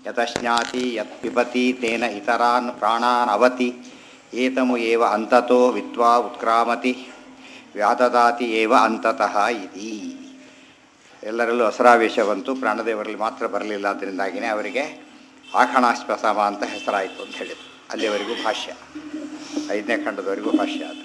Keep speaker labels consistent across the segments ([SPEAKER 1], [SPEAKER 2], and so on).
[SPEAKER 1] ಯತಶ್ನಾತಿ ಯತ್ ಪಿಬತಿ ತೇನ ಇತರಾನ್ ಪ್ರಾಣಾನ್ ಅವತಿ ಏತಮು ಏವ ಅಂತತೋ ವಿದ್ವಾ ಉತ್ಕ್ರಾಮತಿ ವ್ಯಾತದಾತಿ ಏವ ಅಂತತಃ ಇತಿ ಎಲ್ಲರಲ್ಲೂ ಹಸರಾವೇಶ ಬಂತು ಪ್ರಾಣದೇವರಲ್ಲಿ ಮಾತ್ರ ಬರಲಿಲ್ಲ ಅದರಿಂದಾಗಿಯೇ ಅವರಿಗೆ ಆಖಣಾಶ್ವಸಮ ಅಂತ ಹೆಸರಾಯಿತು ಅಂತ ಹೇಳಿದರು ಅಲ್ಲಿವರೆಗೂ ಭಾಷ್ಯ ಐದನೇ ಖಂಡದವರೆಗೂ ಭಾಷ್ಯ ಅದು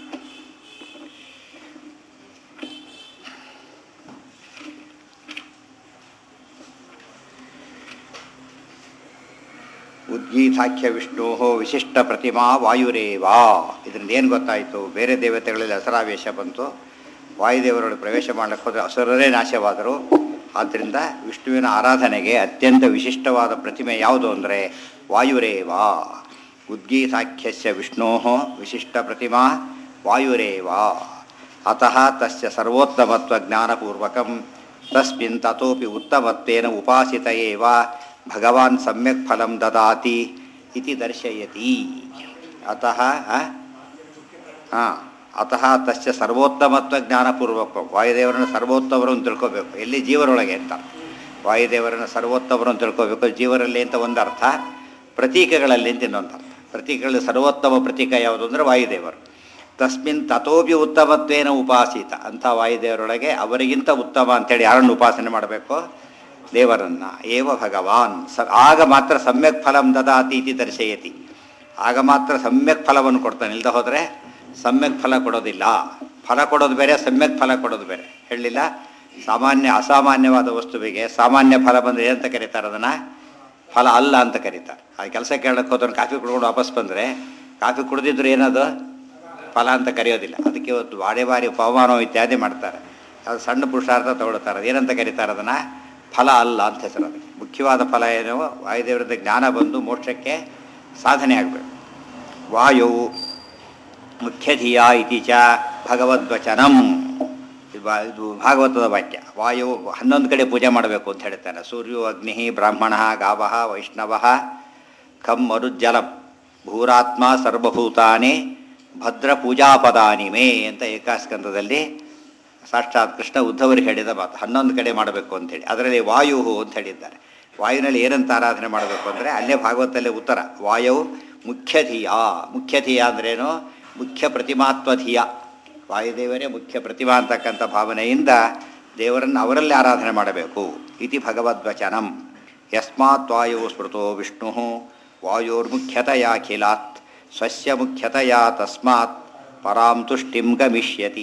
[SPEAKER 1] ಉದ್ಗೀತಾಖ್ಯ ವಿಷ್ಣು ವಿಶಿಷ್ಟ ಪ್ರತಿಮಾ ವಾಯುರೇವಾ ಇದರಿಂದ ಏನು ಗೊತ್ತಾಯಿತು ಬೇರೆ ದೇವತೆಗಳಲ್ಲಿ ಹಸರಾವೇಶ ಬಂತು ವಾಯುದೇವರೊಳಗೆ ಪ್ರವೇಶ ಮಾಡಲಿಕ್ಕೆ ಹೋದರೆ ಹಸುರರೇ ನಾಶವಾದರು ಆದ್ದರಿಂದ ವಿಷ್ಣುವಿನ ಆರಾಧನೆಗೆ ಅತ್ಯಂತ ವಿಶಿಷ್ಟವಾದ ಪ್ರತಿಮೆ ಯಾವುದು ಅಂದರೆ ವಾಯುರೇವಾ ಉದ್ಗೀತಾಖ್ಯಸ್ಯ ವಿಷ್ಣೋ ವಿಶಿಷ್ಟ ಪ್ರತಿಮಾ ವಾಯುರೇವಾ ಅತಃ ತಸ್ಯ ಸರ್ವೋತ್ತಮತ್ವ ಜ್ಞಾನಪೂರ್ವಕಂ ತಸ್ಮಿನ್ ತತೋಪಿ ಉತ್ತಮತ್ವೇನ ಉಪಾಸಿತ ಏವ ಭಗವಾನ್ ಸಮ್ಯಕ್ ಫಲಂ ದದಾತಿ ಇತಿ ದರ್ಶಯತಿ ಅತಃ ಹಾಂ ಅತಃ ತಸ್ಯ ಸರ್ವೋತ್ತಮತ್ವ ಜ್ಞಾನಪೂರ್ವಕ ವಾಯುದೇವರನ್ನು ಸರ್ವೋತ್ತಮರು ಅಂತ ತಿಳ್ಕೋಬೇಕು ಎಲ್ಲಿ ಜೀವರೊಳಗೆ ಅಂತ ವಾಯುದೇವರನ್ನು ಸರ್ವೋತ್ತಮರು ಅಂತ ತಿಳ್ಕೋಬೇಕು ಜೀವರಲ್ಲಿ ಅಂತ ಒಂದು ಅರ್ಥ ಪ್ರತೀಕಗಳಲ್ಲಿ ಅಂತ ಇನ್ನೊಂದು ಅರ್ಥ ಪ್ರತೀಕಗಳಲ್ಲಿ ಸರ್ವೋತ್ತಮ ಪ್ರತೀಕ ಯಾವುದು ಅಂದರೆ ವಾಯುದೇವರು ತಸ್ಮಿನ್ ತಥೋಪಿ ಉತ್ತಮತ್ವೇನ ಉಪಾಸಿತ ಅಂಥ ವಾಯುದೇವರೊಳಗೆ ಅವರಿಗಿಂತ ಉತ್ತಮ ಅಂತೇಳಿ ಯಾರನ್ನು ಉಪಾಸನೆ ಮಾಡಬೇಕು ದೇವರನ್ನು ಏವ ಭಗವಾನ್ ಸ ಆಗ ಮಾತ್ರ ಸಮ್ಯಕ್ ಫಲಂ ದದಾತಿ ಇತಿ ದರ್ಶಯತಿ ಆಗ ಮಾತ್ರ ಸಮ್ಯಕ್ ಫಲವನ್ನು ಕೊಡ್ತಾನೆ ಇಲ್ಲದ ಹೋದರೆ ಸಮ್ಯಕ್ ಫಲ ಕೊಡೋದಿಲ್ಲ ಫಲ ಕೊಡೋದು ಬೇರೆ ಸಮ್ಯಕ್ ಫಲ ಕೊಡೋದು ಬೇರೆ ಹೇಳಲಿಲ್ಲ ಸಾಮಾನ್ಯ ಅಸಾಮಾನ್ಯವಾದ ವಸ್ತುವಿಗೆ ಸಾಮಾನ್ಯ ಫಲ ಬಂದರೆ ಏನಂತ ಕರೀತಾರೆ ಅದನ್ನು ಫಲ ಅಲ್ಲ ಅಂತ ಕರೀತಾರೆ ಆ ಕೆಲಸ ಕೇಳಕ್ಕೆ ಹೋದವನು ಕಾಫಿ ಕುಡ್ಕೊಂಡು ವಾಪಸ್ ಬಂದರೆ ಕಾಫಿ ಕುಡಿದಿದ್ರು ಏನದು ಫಲ ಅಂತ ಕರೆಯೋದಿಲ್ಲ ಅದಕ್ಕೆ ಇವತ್ತು ಬಾಡಿ ಬಾರಿ ಪವಮಾನ ಇತ್ಯಾದಿ ಮಾಡ್ತಾರೆ ಅದು ಸಣ್ಣ ಪುರುಷಾರ್ಥ ತಗೊಳ್ತಾರೆ ಏನಂತ ಕರೀತಾರೆ ಅದನ್ನು ಫಲ ಅಲ್ಲ ಅಂತ ಹೆಸರು ಅದಕ್ಕೆ ಮುಖ್ಯವಾದ ಫಲ ಏನು ವಾಯುದೇವರದ ಜ್ಞಾನ ಬಂದು ಮೋಕ್ಷಕ್ಕೆ ಸಾಧನೆ ಆಗಬೇಕು ವಾಯುವು ಮುಖ್ಯಧಿಯ ಇತಿ ಚ ಭಗವದ್ವಚನಂ ಇದು ಬಾ- ಇದು ಭಾಗವತದ ವಾಕ್ಯ ವಾಯು ಹನ್ನೊಂದು ಕಡೆ ಪೂಜೆ ಮಾಡಬೇಕು ಅಂತ ಹೇಳ್ತಾನೆ ಸೂರ್ಯೋ ಅಗ್ನಿ ಬ್ರಾಹ್ಮಣ ಗಾವ ವೈಷ್ಣವ ಖಂ ಮರುಜ್ಜಲಂ ಭೂರಾತ್ಮ ಸರ್ವಭೂತಾನಿ ಭದ್ರ ಪೂಜಾಪದಾನಿ ಮೇ ಅಂತ ಏಕಾಸ್ಕಂದದಲ್ಲಿ ಸಾಕ್ಷಾತ್ ಕೃಷ್ಣ ಉದ್ಧವರಿಗೆ ಹೇಳಿದ ಮಾತು ಹನ್ನೊಂದು ಕಡೆ ಮಾಡಬೇಕು ಅಂತೇಳಿ ಅದರಲ್ಲಿ ವಾಯು ಅಂತ ಹೇಳಿದ್ದಾರೆ ವಾಯುವಿನಲ್ಲಿ ಏನಂತ ಆರಾಧನೆ ಮಾಡಬೇಕು ಅಂದರೆ ಅಲ್ಲೇ ಭಾಗವತಲ್ಲೇ ಉತ್ತರ ವಾಯು ಮುಖ್ಯಧಿಯ ಮುಖ್ಯಧಿಯ ಅಂದ್ರೇನು ಮುಖ್ಯ ಪ್ರತಿಮಾತ್ವಧಿಯ ವಾಯುದೇವರೇ ಮುಖ್ಯ ಪ್ರತಿಮಾ ಅಂತಕ್ಕಂಥ ಭಾವನೆಯಿಂದ ದೇವರನ್ನು ಅವರಲ್ಲಿ ಆರಾಧನೆ ಮಾಡಬೇಕು ಇತಿ ಭಗವದ್ವಚನಂ ಯಸ್ಮಾತ್ ವಾಯು ಸ್ಮೃತೋ ವಿಷ್ಣು ವಾಯೋರ್ಮುಖ್ಯತಯಾಖಿಲಾತ್ ಸ್ವಸ್ಯ ಮುಖ್ಯತಯ ತಸ್ಮಾತ್ ಪರಾಂ ತುಷ್ಟಿಂ ಗಮಿಷ್ಯತಿ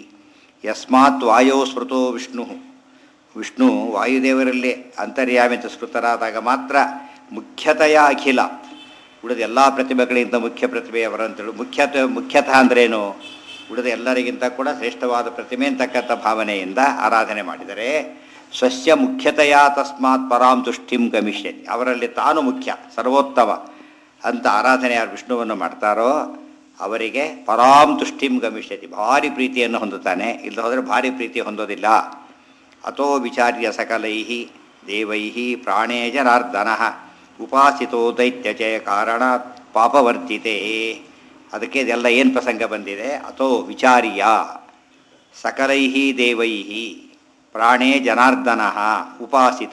[SPEAKER 1] ಯಸ್ಮಾತ್ ವಾಯೋ ಸ್ಮೃತೋ ವಿಷ್ಣು ವಿಷ್ಣು ವಾಯುದೇವರಲ್ಲಿ ಅಂತರ್ಯಾಮಿ ಅಂತ ಸ್ಮೃತರಾದಾಗ ಮಾತ್ರ ಮುಖ್ಯತೆಯ ಅಖಿಲ ಉಳಿದ ಎಲ್ಲ ಪ್ರತಿಭೆಗಳಿಗಿಂತ ಮುಖ್ಯ ಪ್ರತಿಭೆಯವರು ಅಂತೇಳಿ ಮುಖ್ಯತ ಮುಖ್ಯತಃ ಅಂದ್ರೇನು ಉಳಿದ ಎಲ್ಲರಿಗಿಂತ ಕೂಡ ಶ್ರೇಷ್ಠವಾದ ಪ್ರತಿಮೆ ಅಂತಕ್ಕಂಥ ಭಾವನೆಯಿಂದ ಆರಾಧನೆ ಮಾಡಿದರೆ ಸ್ವಸ್ಯ ಮುಖ್ಯತೆಯ ತಸ್ಮಾತ್ ಪರಾಂ ತುಷ್ಟಿಂ ಗಮಿಷ್ಯತಿ ಅವರಲ್ಲಿ ತಾನು ಮುಖ್ಯ ಸರ್ವೋತ್ತಮ ಅಂತ ಆರಾಧನೆ ಯಾರು ವಿಷ್ಣುವನ್ನು ಮಾಡ್ತಾರೋ ಅವರಿಗೆ ಪರಾಂ ತುಷ್ಟಿಂ ಗಮಿಷ್ಯತಿ ಭಾರಿ ಪ್ರೀತಿಯನ್ನು ಹೊಂದುತ್ತಾನೆ ಇಲ್ಲ ಹೋದರೆ ಭಾರಿ ಪ್ರೀತಿ ಹೊಂದೋದಿಲ್ಲ ಅತೋ ವಿಚಾರ್ಯ ಸಕಲೈ ದೇವೈ ಪ್ರಾಣೇ ಜನಾರ್ದನ ಉಪಾಸಿತೋ ದೈತ್ಯಚಯ ಕಾರಣ ಪಾಪವರ್ಜಿತೆ ಅದಕ್ಕೆ ಇದೆಲ್ಲ ಏನು ಪ್ರಸಂಗ ಬಂದಿದೆ ಅಥೋ ವಿಚಾರ್ಯ ಸಕಲೈ ದೇವೈ ಪ್ರಾಣೇ ಜನಾರ್ದನ ಉಪಾಸಿತ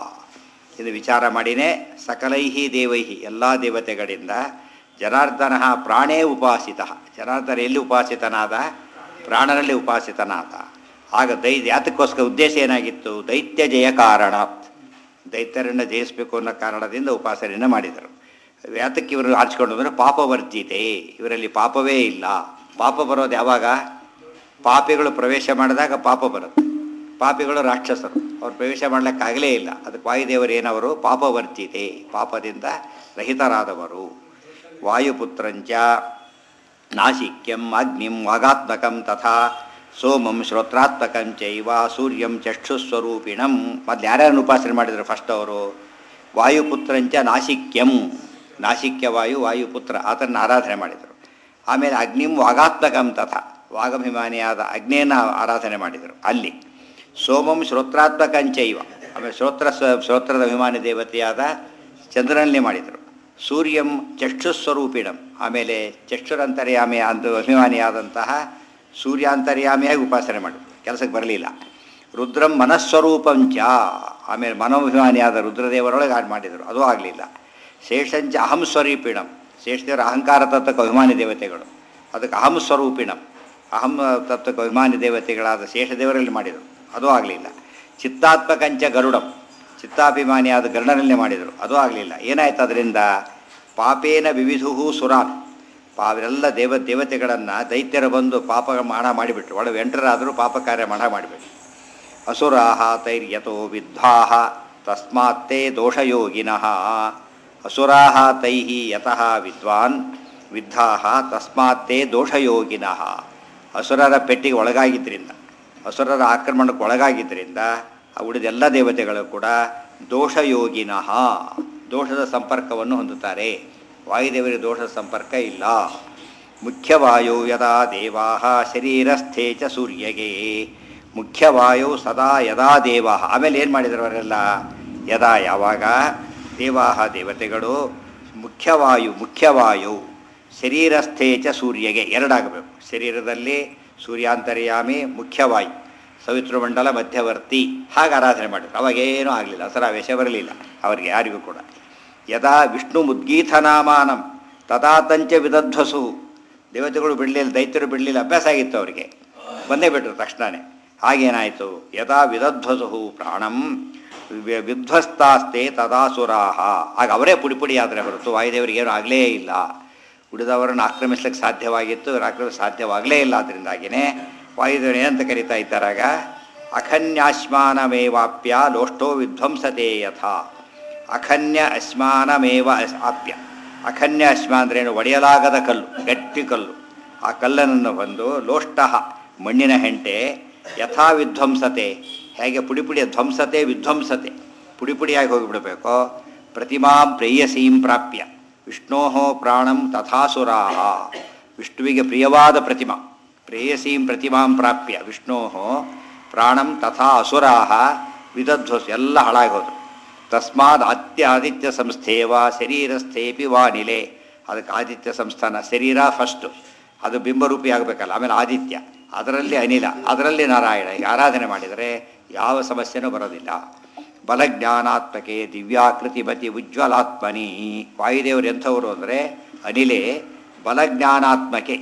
[SPEAKER 1] ಇದು ವಿಚಾರ ಮಾಡಿನೇ ಸಕಲೈ ದೇವೈ ಎಲ್ಲ ದೇವತೆಗಳಿಂದ ಜನಾರ್ದನ ಪ್ರಾಣೇ ಉಪಾಸಿತ ಜನಾರ್ದನ ಎಲ್ಲಿ ಉಪಾಸಿತನಾದ ಪ್ರಾಣನಲ್ಲಿ ಉಪಾಸಿತನಾದ ಆಗ ದೈ ಯಾತಕ್ಕೋಸ್ಕರ ಉದ್ದೇಶ ಏನಾಗಿತ್ತು ದೈತ್ಯ ಜಯ ಕಾರಣಾತ್ ದೈತ್ಯರನ್ನು ಜಯಿಸಬೇಕು ಅನ್ನೋ ಕಾರಣದಿಂದ ಉಪಾಸನೆಯನ್ನು ಮಾಡಿದರು ಯಾತಕ್ಕೆ ಇವರು ಆರಿಸ್ಕೊಂಡು ಅಂದರೆ ಪಾಪವರ್ಜಿತೆ ಇವರಲ್ಲಿ ಪಾಪವೇ ಇಲ್ಲ ಪಾಪ ಬರೋದು ಯಾವಾಗ ಪಾಪಿಗಳು ಪ್ರವೇಶ ಮಾಡಿದಾಗ ಪಾಪ ಬರುತ್ತೆ ಪಾಪಿಗಳು ರಾಕ್ಷಸರು ಅವ್ರು ಪ್ರವೇಶ ಮಾಡಲಿಕ್ಕಾಗಲೇ ಇಲ್ಲ ಅದಕ್ಕೆ ವಾಯುದೇವರು ಏನವರು ಪಾಪವರ್ಜಿತೆ ಪಾಪದಿಂದ ರಹಿತರಾದವರು ವಾಯುಪುತ್ರಂಚ ನಾಸಿಕ್ಯಂ ಅಗ್ನಿಂ ವಾಗಾತ್ಮಕಂ ತಥಾ ಸೋಮಂ ಶ್ರೋತ್ರಾತ್ಮಕಂ ಚೈವ ಸೂರ್ಯಂ ಚಕ್ಷುಸ್ವರೂಪಿಣಂ ಮೊದಲು ಯಾರ್ಯಾರನ್ನು ಉಪಾಸನೆ ಮಾಡಿದರು ಫಸ್ಟ್ ಅವರು ವಾಯುಪುತ್ರಂಚ ನಾಸಿಕ್ಯಂ ನಾಸಿಕ್ಯ ವಾಯು ವಾಯುಪುತ್ರ ಆತನ ಆರಾಧನೆ ಮಾಡಿದರು ಆಮೇಲೆ ಅಗ್ನಿಂ ವಾಗಾತ್ಮಕಂ ತಥಾ ವಾಗಭಿಮಾನಿಯಾದ ಅಗ್ನಿಯನ್ನು ಆರಾಧನೆ ಮಾಡಿದರು ಅಲ್ಲಿ ಸೋಮಂ ಶ್ರೋತ್ರಾತ್ಮಕಂಚೈವ ಆಮೇಲೆ ಶ್ರೋತ್ರ ಶ್ರೋತ್ರದ ಅಭಿಮಾನಿ ದೇವತೆಯಾದ ಚಂದ್ರನಲ್ಲಿ ಮಾಡಿದರು ಸೂರ್ಯಂ ಚಕ್ಷುಸ್ವರೂಪಿಣಂ ಆಮೇಲೆ ಚಕ್ಷುರಂತರ್ಯಾಮಿ ಅಂತ ಅಭಿಮಾನಿಯಾದಂತಹ ಸೂರ್ಯಾಂತರ್ಯಾಮಿಯಾಗಿ ಉಪಾಸನೆ ಮಾಡಿದ್ರು ಕೆಲಸಕ್ಕೆ ಬರಲಿಲ್ಲ ರುದ್ರಂ ಮನಸ್ವರೂಪಂಚ ಆಮೇಲೆ ಮನೋಭಿಮಾನಿಯಾದ ರುದ್ರದೇವರೊಳಗೆ ಹಾಗೆ ಮಾಡಿದರು ಅದು ಆಗಲಿಲ್ಲ ಶೇಷಂಚ ಅಹಂ ಸ್ವರೂಪಿಣಂ ಶೇಷದೇವರ ಅಹಂಕಾರ ತತ್ವಕ್ಕೆ ಅಭಿಮಾನಿ ದೇವತೆಗಳು ಅದಕ್ಕೆ ಅಹಂ ಸ್ವರೂಪಿಣಂ ಅಹಂ ತತ್ವಕ್ಕೆ ಅಭಿಮಾನಿ ದೇವತೆಗಳಾದ ಶೇಷದೇವರಲ್ಲಿ ಮಾಡಿದರು ಅದು ಆಗಲಿಲ್ಲ ಚಿತ್ತಾತ್ಮಕಂಚ ಗರುಡಂ ಚಿತ್ತಾಭಿಮಾನಿಯಾದ ಗರುಡನಲ್ಲೇ ಮಾಡಿದರು ಅದು ಆಗಲಿಲ್ಲ ಏನಾಯ್ತು ಅದರಿಂದ ಪಾಪೇನ ವಿವಿಧು ಸುರಾನ್ ಪಾವೆಲ್ಲ ದೇವ ದೇವತೆಗಳನ್ನು ದೈತ್ಯರು ಬಂದು ಪಾಪ ಮಾಡ ಮಾಡಿಬಿಟ್ರು ಒಳ ಎಂಟರಾದರೂ ಪಾಪ ಕಾರ್ಯ ಮಾಡ ಮಾಡಿಬಿಟ್ರು ಅಸುರಾಹ ತೈರ್ಯತೋ ವಿದ್ವಾಹ ತಸ್ಮಾತ್ತೇ ದೋಷಯೋಗಿನಃ ಅಸುರಾಹ ತೈಃ ಯತಃ ವಿದ್ವಾನ್ ವಿದ್ಧಾಹ ತಸ್ಮಾತ್ತೇ ದೋಷಯೋಗಿನಃ ಅಸುರರ ಪೆಟ್ಟಿಗೆ ಒಳಗಾಗಿದ್ದರಿಂದ ಅಸುರರ ಆಕ್ರಮಣಕ್ಕೆ ಒಳಗಾಗಿದ್ದರಿಂದ ಆ ಉಳಿದ ಎಲ್ಲ ದೇವತೆಗಳು ಕೂಡ ದೋಷಯೋಗಿನಃ ದೋಷದ ಸಂಪರ್ಕವನ್ನು ಹೊಂದುತ್ತಾರೆ ವಾಯುದೇವರಿಗೆ ದೋಷದ ಸಂಪರ್ಕ ಇಲ್ಲ ಮುಖ್ಯವಾಯು ಯದಾ ದೇವಾ ಶರೀರಸ್ಥೇ ಚ ಸೂರ್ಯಗೆ ಮುಖ್ಯವಾಯು ಸದಾ ಯದಾ ದೇವಾ ಆಮೇಲೆ ಏನು ಮಾಡಿದ್ರು ಅವರೆಲ್ಲ ಯದಾ ಯಾವಾಗ ದೇವಾ ದೇವತೆಗಳು ಮುಖ್ಯವಾಯು ಮುಖ್ಯವಾಯು ಶರೀರಸ್ಥೇ ಚ ಸೂರ್ಯಗೆ ಎರಡಾಗಬೇಕು ಶರೀರದಲ್ಲಿ ಸೂರ್ಯಾಂತರ್ಯಾಮಿ ಮುಖ್ಯವಾಯು ಸವಿತೃಮಂಡಲ ಮಧ್ಯವರ್ತಿ ಹಾಗೆ ಆರಾಧನೆ ಮಾಡಿದ್ರು ಅವಾಗೇನೂ ಆಗಲಿಲ್ಲ ಅಸರಾವೇಶ ಬರಲಿಲ್ಲ ಅವರಿಗೆ ಯಾರಿಗೂ ಕೂಡ ಯದಾ ವಿಷ್ಣು ಮುದ್ಗೀತನಾಮಾನಂ ತದಾತಂಚ ವಿದಧ್ವಸು ದೇವತೆಗಳು ಬಿಡಲಿಲ್ಲ ದೈತ್ಯರು ಬಿಡಲಿಲ್ಲ ಅಭ್ಯಾಸ ಆಗಿತ್ತು ಅವರಿಗೆ ಬಂದೇ ಬಿಟ್ಟರು ತಕ್ಷಣವೇ ಹಾಗೇನಾಯಿತು ಯದಾ ವಿದಧ್ವಸು ಪ್ರಾಣಂ ವಿ- ವಿಧ್ವಸ್ತಾಸ್ತೆ ತದಾಸುರಾಹ ಆಗ ಅವರೇ ಪುಡಿ ಪುಡಿ ಆದರೆ ಹೊರತು ವಾಯುದೇವರಿಗೇನು ಆಗಲೇ ಇಲ್ಲ ಉಳಿದವರನ್ನು ಆಕ್ರಮಿಸ್ಲಿಕ್ಕೆ ಸಾಧ್ಯವಾಗಿತ್ತು ಇವರು ಆಕ್ರಮಿಸ ಸಾಧ್ಯವಾಗಲೇ ಇಲ್ಲ ಅದರಿಂದಾಗಿಯೇ ವಾಯುದೇವರು ಏನಂತ ಕರೀತಾ ಇದ್ದಾರಾಗ ಅಖನ್ಯಾಶ್ಮಾನಮೇವಾಪ್ಯ ಲೋಷ್ಟೋ ವಿಧ್ವಂಸತೆ ಯಥಾ ಅಖನ್ಯ ಅಶ್ಮಾನಮೇವ ಅಸ್- ಆಪ್ಯ ಅಖನ್ಯ ಅಶ್ಮ ಅಂದ್ರೇನು ಒಡೆಯಲಾಗದ ಕಲ್ಲು ಗಟ್ಟಿ ಕಲ್ಲು ಆ ಕಲ್ಲನ್ನು ಬಂದು ಲೋಷ್ಟಃ ಮಣ್ಣಿನ ಹೆಂಟೆ ಯಥಾ ವಿಧ್ವಂಸತೆ ಹೇಗೆ ಪುಡಿ ಪುಡಿಯ ಧ್ವಂಸತೆ ವಿಧ್ವಂಸತೆ ಪುಡಿ ಪುಡಿಯಾಗಿ ಹೋಗಿಬಿಡಬೇಕು ಪ್ರತಿಮಾಂ ಪ್ರೇಯಸೀಂ ಪ್ರಾಪ್ಯ ವಿಷ್ಣೋ ಪ್ರಾಣಂ ತಥಾಸುರಾಹ ವಿಷ್ಣುವಿಗೆ ಪ್ರಿಯವಾದ ಪ್ರತಿಮಾ ಪ್ರೇಯಸೀಂ ಪ್ರತಿಮಾಂ ಪ್ರಾಪ್ಯ ವಿಷ್ಣೋ ಪ್ರಾಣಂ ತಥಾ ಅಸುರಾಹ ವಿದಧ್ವಸ್ ಎಲ್ಲ ಹಾಳಾಗಿ ಹೋದರು ತಸ್ಮಾದ್ ಆತ್ಯ ಆದಿತ್ಯ ಸಂಸ್ಥೇವ ಶರೀರಸ್ಥೇಪಿ ವಾನಿಲೆ ಅದಕ್ಕೆ ಆದಿತ್ಯ ಸಂಸ್ಥಾನ ಶರೀರ ಫಸ್ಟು ಅದು ಬಿಂಬರೂಪಿ ಆಗಬೇಕಲ್ಲ ಆಮೇಲೆ ಆದಿತ್ಯ ಅದರಲ್ಲಿ ಅನಿಲ ಅದರಲ್ಲಿ ನಾರಾಯಣ ಹೀಗೆ ಆರಾಧನೆ ಮಾಡಿದರೆ ಯಾವ ಸಮಸ್ಯೆನೂ ಬರೋದಿಲ್ಲ ಬಲಜ್ಞಾನಾತ್ಮಕೆ ದಿವ್ಯಾಕೃತಿ ಮತಿ ಉಜ್ವಲಾತ್ಮನಿ ವಾಯುದೇವರು ಎಂಥವರು ಅಂದರೆ ಅನಿಲೇ ಬಲಜ್ಞಾನಾತ್ಮಕೆ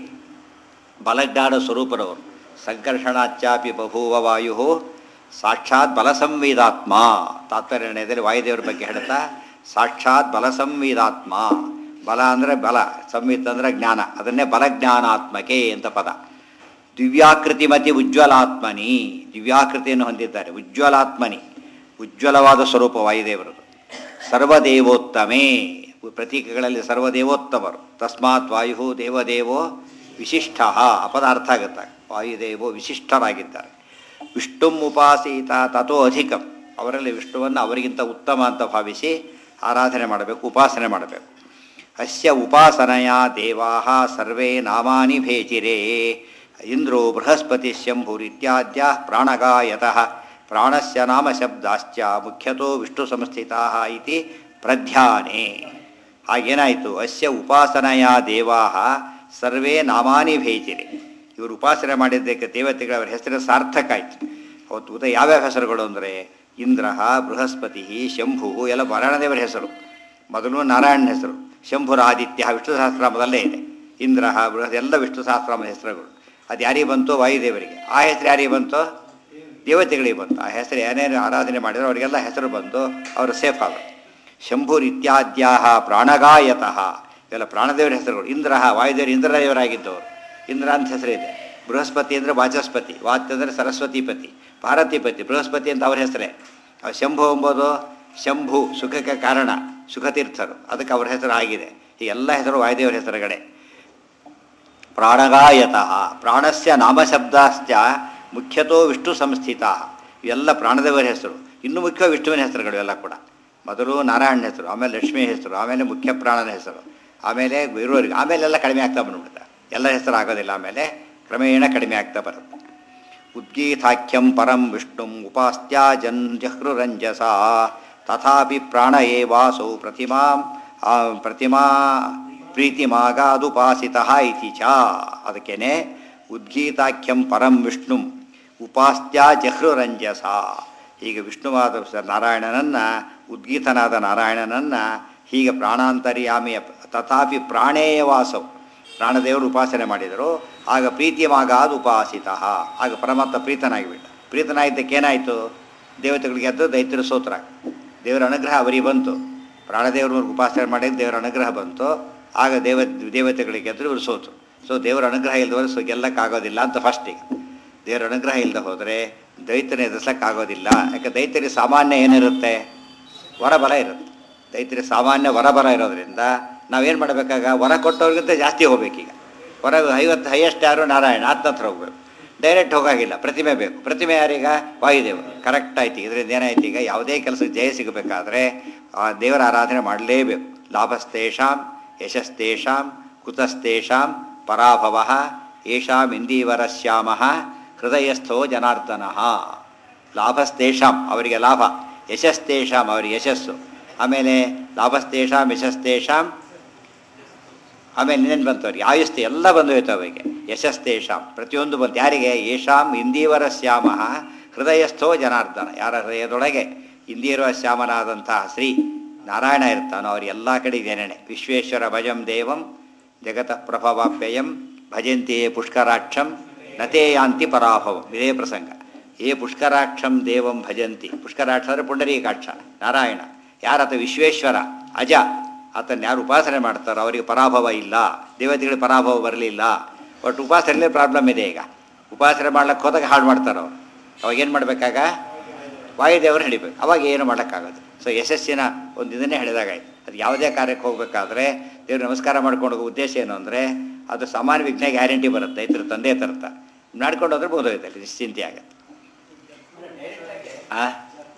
[SPEAKER 1] ಬಲಜ್ಞಾನ ಸ್ವರೂಪರವರು ಸಂಕರ್ಷಣಾಚ್ಚಾಪಿ ಬಭೂವ ವಾಯು ಸಾಕ್ಷಾತ್ ಬಲಸಂವೇದಾತ್ಮ ತಾತ್ಪರ್ಯದಲ್ಲಿ ವಾಯುದೇವರ ಬಗ್ಗೆ ಹೇಳ್ತಾ ಸಾಕ್ಷಾತ್ ಬಲಸಂವೇದಾತ್ಮ ಬಲ ಅಂದರೆ ಬಲ ಸಂವಿತ್ ಅಂದರೆ ಜ್ಞಾನ ಅದನ್ನೇ ಬಲಜ್ಞಾನಾತ್ಮಕೆ ಅಂತ ಪದ ದಿವ್ಯಾಕೃತಿ ಮತಿ ಉಜ್ವಲಾತ್ಮನಿ ದಿವ್ಯಾಕೃತಿಯನ್ನು ಹೊಂದಿದ್ದಾರೆ ಉಜ್ವಲಾತ್ಮನಿ ಉಜ್ವಲವಾದ ಸ್ವರೂಪ ವಾಯುದೇವರದು ಸರ್ವದೇವೋತ್ತಮೇ ಪ್ರತೀಕಗಳಲ್ಲಿ ಸರ್ವದೇವೋತ್ತಮರು ತಸ್ಮಾತ್ ವಾಯು ದೇವದೇವೋ ವಿಶಿಷ್ಟ ಅಪದಾರ್ಥ ಆಗುತ್ತೆ ವಾಯುದೇವೋ ವಿಶಿಷ್ಟರಾಗಿದ್ದಾರೆ ವಿಷ್ಣುಂ ಉಪಾಸೀತ ತಥೋ ಅಧಿಕಂ ಅವರಲ್ಲಿ ವಿಷ್ಣುವನ್ನು ಅವರಿಗಿಂತ ಉತ್ತಮ ಅಂತ ಭಾವಿಸಿ ಆರಾಧನೆ ಮಾಡಬೇಕು ಉಪಾಸನೆ ಮಾಡಬೇಕು ಅಸ್ಯ ಉಪಾಸನೆಯ ದೇವಾ ಸರ್ವೇ ನಾಮಾನಿ ಭೇಚಿರೇ ಇಂದ್ರೋ ಬೃಹಸ್ಪತಿ ಶಂಭುರಿತ್ಯಾದ್ಯ ಪ್ರಾಣಗಾಯತಃ ಪ್ರಾಣಸ್ಯ ನಾಮ ಶಬ್ದಾಶ್ಚ ಮುಖ್ಯತೋ ವಿಷ್ಣು ಸಂಸ್ಥಿತಾ ಇತಿ ಪ್ರಧ್ಯಾನೆ ಹಾಗೇನಾಯಿತು ಅಸ್ಯ ಉಪಾಸನೆಯ ದೇವಾ ಸರ್ವೇ ನಾಮಾನಿ ಭೇಚಿರೆ ಇವರು ಉಪಾಸನೆ ಮಾಡಿದ್ದಕ್ಕೆ ದೇವತೆಗಳ ಅವರ ಹೆಸರು ಸಾರ್ಥಕ ಆಯಿತು ಅವತ್ತು ಉದಯ ಯಾವ್ಯಾವ ಹೆಸರುಗಳು ಅಂದರೆ ಇಂದ್ರ ಬೃಹಸ್ಪತಿ ಶಂಭು ಎಲ್ಲ ವರಾಣದೇವರ ಹೆಸರು ಮೊದಲು ನಾರಾಯಣನ ಹೆಸರು ಶಂಭುರಾದಿತ್ಯ ವಿಷ್ಣು ಸಹಸ್ರಾಮದಲ್ಲೇ ಇದೆ ಇಂದ್ರ ಬೃಹತ್ ಎಲ್ಲ ವಿಷ್ಣು ಸಹಸ್ರಾಮದ ಹೆಸರುಗಳು ಅದು ಯಾರಿಗೆ ಬಂತು ವಾಯುದೇವರಿಗೆ ಆ ಹೆಸರು ಯಾರಿಗೆ ಬಂತು ದೇವತೆಗಳಿಗೆ ಬಂತು ಆ ಹೆಸರು ಏನೇನು ಆರಾಧನೆ ಮಾಡಿದ್ರು ಅವರಿಗೆಲ್ಲ ಹೆಸರು ಬಂದು ಅವರು ಸೇಫ್ ಆದರು ಶಂಭುರಿತ್ಯಾದ್ಯಾ ಪ್ರಾಣಗಾಯತಃ ಇವೆಲ್ಲ ಪ್ರಾಣದೇವರ ಹೆಸರುಗಳು ಇಂದ್ರ ವಾಯುದೇವರು ಇಂದ್ರದೇವರಾಗಿದ್ದವರು ಇಂದ್ರ ಅಂತ ಹೆಸರಿದೆ ಬೃಹಸ್ಪತಿ ಅಂದರೆ ವಾಚಸ್ಪತಿ ವಾಚ್ಯ ಅಂದರೆ ಸರಸ್ವತಿಪತಿ ಪಾರ್ವತಿಪತಿ ಬೃಹಸ್ಪತಿ ಅಂತ ಅವ್ರ ಹೆಸರೇ ಆ ಶಂಭು ಎಂಬುದು ಶಂಭು ಸುಖಕ್ಕೆ ಕಾರಣ ಸುಖತೀರ್ಥರು ಅದಕ್ಕೆ ಅವ್ರ ಹೆಸರು ಆಗಿದೆ ಈ ಎಲ್ಲ ಹೆಸರು ವಾಯುದೇವರ ಹೆಸರುಗಳೇ ಪ್ರಾಣಗಾಯತಃ ಪ್ರಾಣಸ್ಯ ನಾಮಶಬ್ದಾಶ್ಚ ಮುಖ್ಯತೋ ವಿಷ್ಣು ಸಂಸ್ಥಿತ ಇವೆಲ್ಲ ಪ್ರಾಣದೇವರ ಹೆಸರು ಇನ್ನು ಮುಖ್ಯ ವಿಷ್ಣುವಿನ ಹೆಸರುಗಳು ಎಲ್ಲ ಕೂಡ ಮೊದಲು ನಾರಾಯಣನ ಹೆಸರು ಆಮೇಲೆ ಲಕ್ಷ್ಮೀ ಹೆಸರು ಆಮೇಲೆ ಮುಖ್ಯ ಪ್ರಾಣನ ಹೆಸರು ಆಮೇಲೆ ಇರುವವರಿಗೆ ಆಮೇಲೆಲ್ಲ ಕಡಿಮೆ ಆಗ್ತಾ ಬಂದ್ಬಿಡುತ್ತೆ ಎಲ್ಲ ಹೆಸರು ಆಗೋದಿಲ್ಲ ಆಮೇಲೆ ಕ್ರಮೇಣ ಕಡಿಮೆ ಆಗ್ತಾ ಬರುತ್ತೆ ಉದ್ಗೀತಾಖ್ಯಂ ಪರಂ ವಿಷ್ಣುಂ ಉಪಾಸ್ತ್ಯ ಜನ್ ಜಹೃರಂಜಸ ತಥಾಪಿ ಪ್ರಾಣ ಏವಾಸೌ ಪ್ರತಿಮಾಂ ಆ, ಪ್ರತಿಮಾ ಪ್ರೀತಿಮಾಗಾದುಪಾಸಿತ ಇತಿ ಚ ಅದಕ್ಕೇನೆ ಉದ್ಗೀತಾಖ್ಯಂ ಪರಂ ವಿಷ್ಣುಂ ಉಪಾಸ್ತ್ಯ ಜಹೃರಂಜಸ ಈಗ ವಿಷ್ಣುವಾದ ಸ- ನಾರಾಯಣನನ್ನು ಉದ್ಗೀತನಾದ ನಾರಾಯಣನನ್ನು ಹೀಗೆ ಪ್ರಾಣಾಂತರ್ಯಾಮಿಯ ತಥಾಪಿ ಪ್ರಾಣೇಯ ವಾಸವು ಪ್ರಾಣದೇವರು ಉಪಾಸನೆ ಮಾಡಿದರು ಆಗ ಪ್ರೀತಿಯಮಾಗಾದ ಉಪಾಸಿತ ಆಗ ಪರಮಾತ್ಮ ಪ್ರೀತನಾಗಿಬಿಟ್ಟ ಪ್ರೀತನಾಗಿದ್ದಕ್ಕೆ ಏನಾಯಿತು ದೇವತೆಗಳಿಗೆ ಎದ್ದು ದೈತ್ಯರು ಸೋತ್ರ ದೇವರ ಅನುಗ್ರಹ ಅವರಿಗೆ ಬಂತು ಪ್ರಾಣದೇವರು ಉಪಾಸನೆ ಮಾಡಿದ ದೇವರ ಅನುಗ್ರಹ ಬಂತು ಆಗ ದೇವ ದೇವತೆಗಳಿಗೆ ಗೆದ್ದರು ಇವರು ಸೋತು ಸೊ ದೇವರ ಅನುಗ್ರಹ ಇಲ್ಲದವರು ಸೊ ಗೆಲ್ಲಕ್ಕಾಗೋದಿಲ್ಲ ಅಂತ ಫಸ್ಟಿಗೆ ದೇವರ ಅನುಗ್ರಹ ಇಲ್ಲದೆ ಹೋದರೆ ದೈತ್ಯನ ಎದುರಿಸೋಕ್ಕಾಗೋದಿಲ್ಲ ಯಾಕೆ ದೈತ್ಯರಿಗೆ ಸಾಮಾನ್ಯ ಏನಿರುತ್ತೆ ವರಬಲ ಇರುತ್ತೆ ದೈತ್ಯರಿಗೆ ಸಾಮಾನ್ಯ ವರಬಲ ಇರೋದ್ರಿಂದ ನಾವೇನು ಮಾಡಬೇಕಾಗ ವರ ಕೊಟ್ಟವ್ರಿಗಿಂತ ಜಾಸ್ತಿ ಹೋಗ್ಬೇಕೀಗ ವರ ಐವತ್ತು ಹೈಯೆಸ್ಟ್ ಯಾರು ನಾರಾಯಣ ಆತ್ನ ಹತ್ರ ಹೋಗ್ಬೇಕು ಡೈರೆಕ್ಟ್ ಹೋಗಾಗಿಲ್ಲ ಪ್ರತಿಮೆ ಬೇಕು ಪ್ರತಿಮೆ ಯಾರೀಗ ವಾಯುದೇವರು ಕರೆಕ್ಟ್ ಆಯ್ತು ಇದರಿಂದ ಏನಾಯ್ತು ಈಗ ಯಾವುದೇ ಕೆಲಸಕ್ಕೆ ಜಯ ಸಿಗಬೇಕಾದ್ರೆ ಆ ದೇವರ ಆರಾಧನೆ ಮಾಡಲೇಬೇಕು ಲಾಭಸ್ತೇಷಾಂ ಯಶಸ್ತೇಷಾಂ ಕುತಸ್ತೇಷಾಂ ಪರಾಭವ ಯೇಷಾಂ ಇಂದೀವರಶ್ಯಾಮ ಹೃದಯಸ್ಥೋ ಜನಾರ್ದನ ಲಾಭಸ್ತೇಷಾಂ ಅವರಿಗೆ ಲಾಭ ಯಶಸ್ತೇಷಾಂ ಅವರಿಗೆ ಯಶಸ್ಸು ಆಮೇಲೆ ಲಾಭಸ್ತೇಷಾಂ ಯಶಸ್ತೇಷಾಂ ಆಮೇಲೆ ಇನ್ನೇನು ಬಂತು ಅವ್ರಿಗೆ ಆಯುಸ್ತೆ ಎಲ್ಲ ಬಂದು ಹೋಯ್ತು ಅವರಿಗೆ ಯಶಸ್ತೇಷಾಂ ಪ್ರತಿಯೊಂದು ಬಂತು ಯಾರಿಗೆ ಯೇಷಾಂ ಇಂದೀವರ ಶ್ಯಾಮ ಹೃದಯಸ್ಥೋ ಜನಾರ್ದನ ಯಾರ ಹೃದಯದೊಳಗೆ ಇಂದೀವರ ಶ್ಯಾಮನಾದಂತಹ ಶ್ರೀ ನಾರಾಯಣ ಇರ್ತಾನೋ ಅವ್ರು ಎಲ್ಲ ಕಡೆ ಇದೇನೆ ವಿಶ್ವೇಶ್ವರ ಭಜಂ ದೇವಂ ಜಗತಃ ಪ್ರಭವಾಪ್ಯಯಂ ಭಜಂತಿ ಪುಷ್ಕರಾಕ್ಷಂ ನತೇ ಯಾಂತಿ ಪರಾಭವಂ ಇದೇ ಪ್ರಸಂಗ ಏ ಪುಷ್ಕರಾಕ್ಷಂ ದೇವಂ ಭಜಂತಿ ಪುಷ್ಕರಾಕ್ಷ ಅಂದರೆ ಪುಂಡರೀಕಾಕ್ಷ ನಾರಾಯಣ ಯಾರತ ವಿಶ್ವೇಶ್ವರ ಅಜ ಆತನ ಯಾರು ಉಪಾಸನೆ ಮಾಡ್ತಾರೋ ಅವರಿಗೆ ಪರಾಭವ ಇಲ್ಲ ದೇವತೆಗಳಿಗೆ ಪರಾಭವ ಬರಲಿಲ್ಲ ಬಟ್ ಉಪಾಸನೆಯಲ್ಲೇ ಪ್ರಾಬ್ಲಮ್ ಇದೆ ಈಗ ಉಪಾಸನೆ ಮಾಡ್ಲಿಕ್ಕೆ ಹೋದಾಗ ಹಾಳು ಮಾಡ್ತಾರೆ ಅವರು ಅವಾಗ ಏನು ಮಾಡಬೇಕಾಗ ವಾಯುದೇವರು ಹಿಡಿಬೇಕು ಅವಾಗ ಏನು ಮಾಡೋಕ್ಕಾಗೋದು ಸೊ ಯಶಸ್ಸಿನ ಒಂದು ಇದನ್ನೇ ಹೇಳಿದಾಗಾಯ್ತು ಅದು ಯಾವುದೇ ಕಾರ್ಯಕ್ಕೆ ಹೋಗಬೇಕಾದ್ರೆ ದೇವ್ರು ನಮಸ್ಕಾರ ಮಾಡ್ಕೊಂಡು ಹೋಗೋ ಉದ್ದೇಶ ಏನು ಅಂದರೆ ಅದು ಸಾಮಾನ್ಯ ವಿಘ್ನ ಗ್ಯಾರಂಟಿ ಬರುತ್ತೆ ಇದ್ರ ತಂದೆ ತರ್ತ ನಡ್ಕೊಂಡು ಹೋದ್ರೆ ಬೋಧೋಯ್ತು ಅಲ್ಲಿ ನಿಶ್ಚಿಂತೆ ಆಗುತ್ತೆ ಆ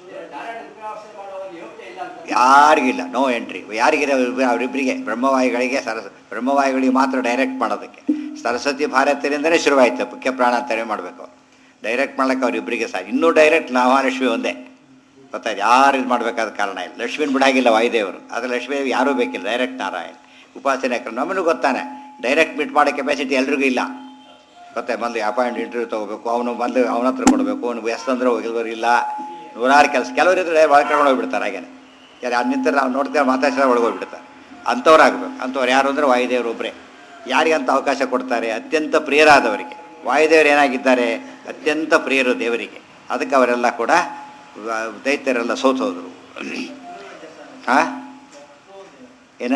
[SPEAKER 1] ಯಾರಿಗಿಲ್ಲ ನೋ ಎಂಟ್ರಿ ಯಾರಿಗಿದೆ ಅವ್ರಿಬ್ರು- ಅವರಿಬ್ಬರಿಗೆ ಬ್ರಹ್ಮವಾಯುಗಳಿಗೆ ಸರಸ್ ಬ್ರಹ್ಮವಾಯುಗಳಿಗೆ ಮಾತ್ರ ಡೈರೆಕ್ಟ್ ಮಾಡೋದಕ್ಕೆ ಸರಸ್ವತಿ ಭಾರತರಿಂದನೇ ಶುರುವಾಯಿತು ಮುಖ್ಯ ಪ್ರಾಣ ಅಂತಾನೆ ಮಾಡಬೇಕು ಡೈರೆಕ್ಟ್ ಮಾಡ್ಲಿಕ್ಕೆ ಅವರಿಬ್ಬರಿಗೆ ಸಹ ಇನ್ನೂ ಡೈರೆಕ್ಟ್ ಮಹಾಲಕ್ಷ್ಮಿ ಒಂದೇ ಗೊತ್ತಾಯ್ತು ಯಾರು ಇದು ಮಾಡಬೇಕಾದ ಕಾರಣ ಇಲ್ಲ ಲಕ್ಷ್ಮೀನ ಬಿಡಾಗಿಲ್ಲ ವಾಯುದೇವರು ಆದರೆ ಲಕ್ಷ್ಮೀ ಯಾರೂ ಬೇಕಿಲ್ಲ ಡೈರೆಕ್ಟ್ ನಾರಾಯಣ ಉಪಾಸನೆ ಯಾಕಂದ್ರೆ ನಮ್ಮನ್ನು ಗೊತ್ತಾನೆ ಡೈರೆಕ್ಟ್ ಮೀಟ್ ಮಾಡೋ ಕೆಪಾಸಿಟಿ ಎಲ್ರಿಗೂ ಇಲ್ಲ ಗೊತ್ತೆ ಮೊದಲು ಅಪಾಯಿಂಟ್ ಇಂಟರ್ವ್ಯೂ ತೊಗೋಬೇಕು ಅವನು ಮೊದಲು ಅವನ ಹತ್ರ ಕೊಡಬೇಕು ಅವನು ಎಷ್ಟಂದ್ರೆ ಹೋಗಿಲ್ವರು ಇಲ್ಲ ನೂರಾರು ಕೆಲಸ ಕೆಲವರು ಇದ್ರೆ ಒಳಗೆ ಕರ್ಕೊಂಡು ಹೋಗ್ಬಿಡ್ತಾರೆ ಹಾಗೇನೆ ಯಾರು ಅದು ನಿಂತರೆ ನಾವು ನೋಡ್ತೇವೆ ಮಾತಾಡ್ಸಿದ್ರೆ ಒಳಗೆ ಹೋಗ್ಬಿಡ್ತಾರೆ ಅಂಥವ್ರು ಆಗ್ಬೇಕು ಅಂಥವ್ರು ಯಾರು ಅಂದರೆ ವಾಯುದೇವರು ಒಬ್ಬರೇ ಯಾರಿಗಂತ ಅವಕಾಶ ಕೊಡ್ತಾರೆ ಅತ್ಯಂತ ಪ್ರಿಯರಾದವರಿಗೆ ವಾಯುದೇವರು ಏನಾಗಿದ್ದಾರೆ ಅತ್ಯಂತ ಪ್ರಿಯರು ದೇವರಿಗೆ ಅದಕ್ಕೆ ಅವರೆಲ್ಲ ಕೂಡ ವ- ದೈತ್ಯರೆಲ್ಲ ಸೋತೋದ್ರು ಹಾಂ ಏನ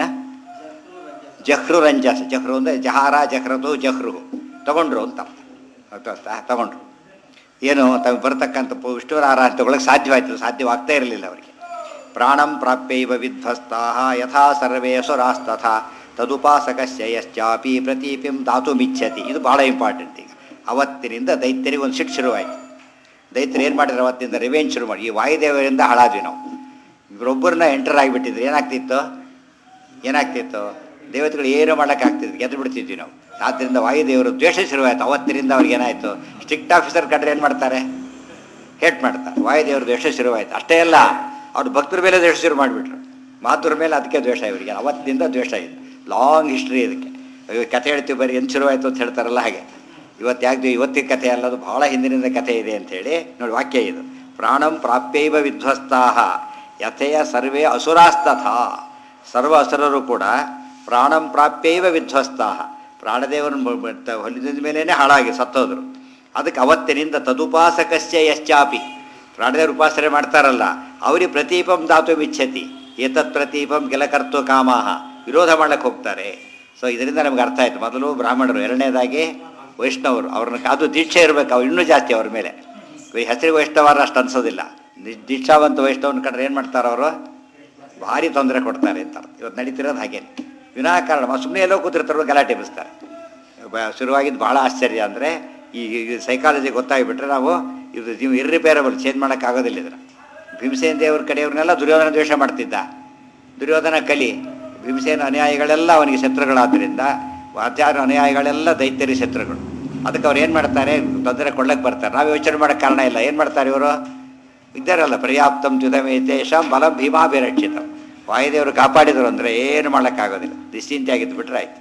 [SPEAKER 1] ಜಹ್ರು ರಂಜಸ್ ಜಹ್ರು ಅಂದರೆ ಜಹಾರ ಜಹ್ರದು ಜಹ್ರು ತಗೊಂಡ್ರು ಅಂತ ಗೊತ್ತಾ ತಗೊಂಡ್ರು ಏನು ತಮಗೆ ಬರತಕ್ಕಂಥ ಪು- ವಿಷ್ಣುವರ ಆರಾಧನೆ ತಗೊಳಕ್ಕೆ ಸಾಧ್ಯವಾಯಿತು ಸಾಧ್ಯವಾಗ್ತಾ ಇರಲಿಲ್ಲ ಅವರಿಗೆ ಪ್ರಾಣಂ ಪ್ರಾಪ್ಯೈವ ವಿಧ್ವಸ್ತಾ ಯಥಾ ಸರ್ವೇ ಸುರಾಸ್ತಥಾ ತದುಪಾಸಕಸ್ಯ ಯಶ್ಚಾಪಿ ಪ್ರತೀಪಿಂ ದಾತುಮಿಚ್ಛತಿ ಇದು ಬಹಳ ಇಂಪಾರ್ಟೆಂಟ್ ಈಗ ಅವತ್ತಿನಿಂದ ದೈತ್ಯರಿಗೆ ಒಂದು ಸಿಟ್ಟು ಶುರುವಾಯಿತು ದೈತ್ಯರು ಏನು ಮಾಡಿದ್ರು ಅವತ್ತಿಂದ ರಿವೆಂಜ್ ಶುರು ಮಾಡಿ ಈ ವಾಯುದೇವರಿಂದ ಹಾಳಾದ್ವಿ ನಾವು ಇವರೊಬ್ಬರನ್ನ ಎಂಟರ್ ಆಗಿಬಿಟ್ಟಿದ್ರು ಏನಾಗ್ತಿತ್ತು ಏನಾಗ್ತಿತ್ತು ದೇವತೆಗಳು ಏನು ಮಾಡೋಕ್ಕಾಗ್ತಿದ್ರು ಗೆದ್ದು ಬಿಡ್ತಿದ್ವಿ ನಾವು ಆದ್ದರಿಂದ ವಾಯುದೇವರು ದ್ವೇಷ ಶುರುವಾಯಿತು ಅವತ್ತಿನಿಂದ ಅವ್ರಿಗೆ ಏನಾಯಿತು ಸ್ಟ್ರಿಕ್ಟ್ ಆಫೀಸರ್ ಕಂಡ್ರೆ ಏನು ಮಾಡ್ತಾರೆ ಹೇಟ್ ಮಾಡ್ತಾರೆ ವಾಯುದೇವರು ದ್ವೇಷ ಶುರುವಾಯಿತು ಅಷ್ಟೇ ಅಲ್ಲ ಅವ್ರು ಭಕ್ತರ ಮೇಲೆ ದ್ವೇಷ ಶುರು ಮಾಡಿಬಿಟ್ರು ಮಾತುರ ಮೇಲೆ ಅದಕ್ಕೆ ದ್ವೇಷ ಇವರಿಗೆ ಅವತ್ತಿನಿಂದ ದ್ವೇಷ ಇದೆ ಲಾಂಗ್ ಹಿಸ್ಟ್ರಿ ಇದಕ್ಕೆ ಅಯ್ಯೋ ಕಥೆ ಹೇಳ್ತೀವಿ ಬರೀ ಏನು ಶುರುವಾಯಿತು ಅಂತ ಹೇಳ್ತಾರಲ್ಲ ಹಾಗೆ ಇವತ್ತು ಯಾಕೆ ಇವತ್ತಿನ ಕಥೆ ಅಲ್ಲದು ಬಹಳ ಹಿಂದಿನಿಂದ ಕಥೆ ಇದೆ ಅಂಥೇಳಿ ನೋಡಿ ವಾಕ್ಯ ಇದು ಪ್ರಾಣಂ ಪ್ರಾಪ್ಯೈವ ವಿಧ್ವಸ್ತಾಹ ಯಥೆಯ ಸರ್ವೇ ಅಸುರಾಸ್ತಥಾ ಸರ್ವ ಅಸುರರು ಕೂಡ ಪ್ರಾಣಂ ಪ್ರಾಪ್ಯೈವ ವಿಧ್ವಸ್ತಾಹ ಪ್ರಾಣದೇವರನ್ನು ಹೊಲಿದ ಮೇಲೇ ಹಾಳಾಗಿ ಸತ್ತೋದ್ರು ಅದಕ್ಕೆ ಅವತ್ತಿನಿಂದ ತದುಪಾಸಕಸ್ಯ ಯಶ್ಚಾಪಿ ಪ್ರಾಣದೇವರು ಉಪಾಸನೆ ಮಾಡ್ತಾರಲ್ಲ ಅವರಿಗೆ ಪ್ರತೀಪಂ ದಾತು ಮಿಚ್ಛತಿ ಏತತ್ ಪ್ರತೀಪಂ ಗೆಲಕರ್ತು ಕಾಮಾಹ ವಿರೋಧ ಮಾಡಕ್ಕೆ ಹೋಗ್ತಾರೆ ಸೊ ಇದರಿಂದ ನಮ್ಗೆ ಅರ್ಥ ಆಯ್ತು ಮೊದಲು ಬ್ರಾಹ್ಮಣರು ಎರಡನೇದಾಗಿ ವೈಷ್ಣವರು ಅವ್ರನ್ನ ಕಾದು ದೀಕ್ಷೆ ಇರಬೇಕು ಅವ್ರು ಇನ್ನೂ ಜಾಸ್ತಿ ಅವ್ರ ಮೇಲೆ ಈ ಹೆಸರು ವೈಷ್ಣವರ ಅಷ್ಟು ಅನ್ಸೋದಿಲ್ಲ ನಿ- ದೀಕ್ಷಾವಂತ ವೈಷ್ಣವನ ಕಂಡ್ರೆ ಏನು ಮಾಡ್ತಾರೆ ಅವರು ಭಾರಿ ತೊಂದರೆ ಕೊಡ್ತಾರೆ ಅಂತ ಇವತ್ತು ನಡೀತಿರೋದು ಹಾಗೇನೆ ವಿನಾಕಾರಣ ಸುಮ್ಮನೆ ಎಲ್ಲೋ ಕೂತಿರ್ತಾರೋ ಗಲಾಟೆ ಎಬ್ಬಿಸ್ತಾರೆ ಬ- ಶುರುವಾಗಿದ್ದು ಬಹಳ ಆಶ್ಚರ್ಯ ಅಂದರೆ ಈ ಸೈಕಾಲಜಿ ಗೊತ್ತಾಗಿಬಿಟ್ರೆ ನಾವು ಇದು ನೀವು ಇರ್ರಿಪೇರಬಲ್ ಚೇಂಜ್ ಮಾಡೋಕ್ಕಾಗೋದಿಲ್ಲ ಇದನ್ನು ಭೀಮಸೇನ ದೇವ್ರ ಕಡೆಯವ್ರನ್ನೆಲ್ಲ ದುರ್ಯೋಧನ ದ್ವೇಷ ಮಾಡ್ತಿದ್ದ ದುರ್ಯೋಧನ ಕಲಿ ಭೀಮಸೇನ ಅನುಯಾಯಿಗಳೆಲ್ಲ ಅವನಿಗೆ ಶತ್ರುಗಳಾದ್ದರಿಂದ ಆಚಾರ್ಯ ಅನುಯಾಯಿಗಳೆಲ್ಲ ದೈತ್ಯರಿ ಶತ್ರುಗಳು ಅದಕ್ಕೆ ಅವ್ರು ಏನು ಮಾಡ್ತಾರೆ ತೊಂದರೆ ಕೊಳ್ಳಕ್ಕೆ ಬರ್ತಾರೆ ನಾವು ಯೋಚನೆ ಮಾಡೋಕ್ಕೆ ಕಾರಣ ಇಲ್ಲ ಏನು ಮಾಡ್ತಾರೆ ಇವರು ಇದ್ದಾರಲ್ಲ ಪರ್ಯಾಪ್ತಂ ತ್ಯುದಮೇತೇಶಾಂ ಬಲಂ ಭೀಮಾಭಿರಕ್ಷಿತಂ ವಾಯುದೇವರು ಕಾಪಾಡಿದ್ರು ಅಂದರೆ ಏನು ಮಾಡೋಕ್ಕಾಗೋದಿಲ್ಲ ನಿಶ್ಚಿಂತೆಯಾಗಿದ್ದು ಬಿಟ್ರೆ ಆಯ್ತು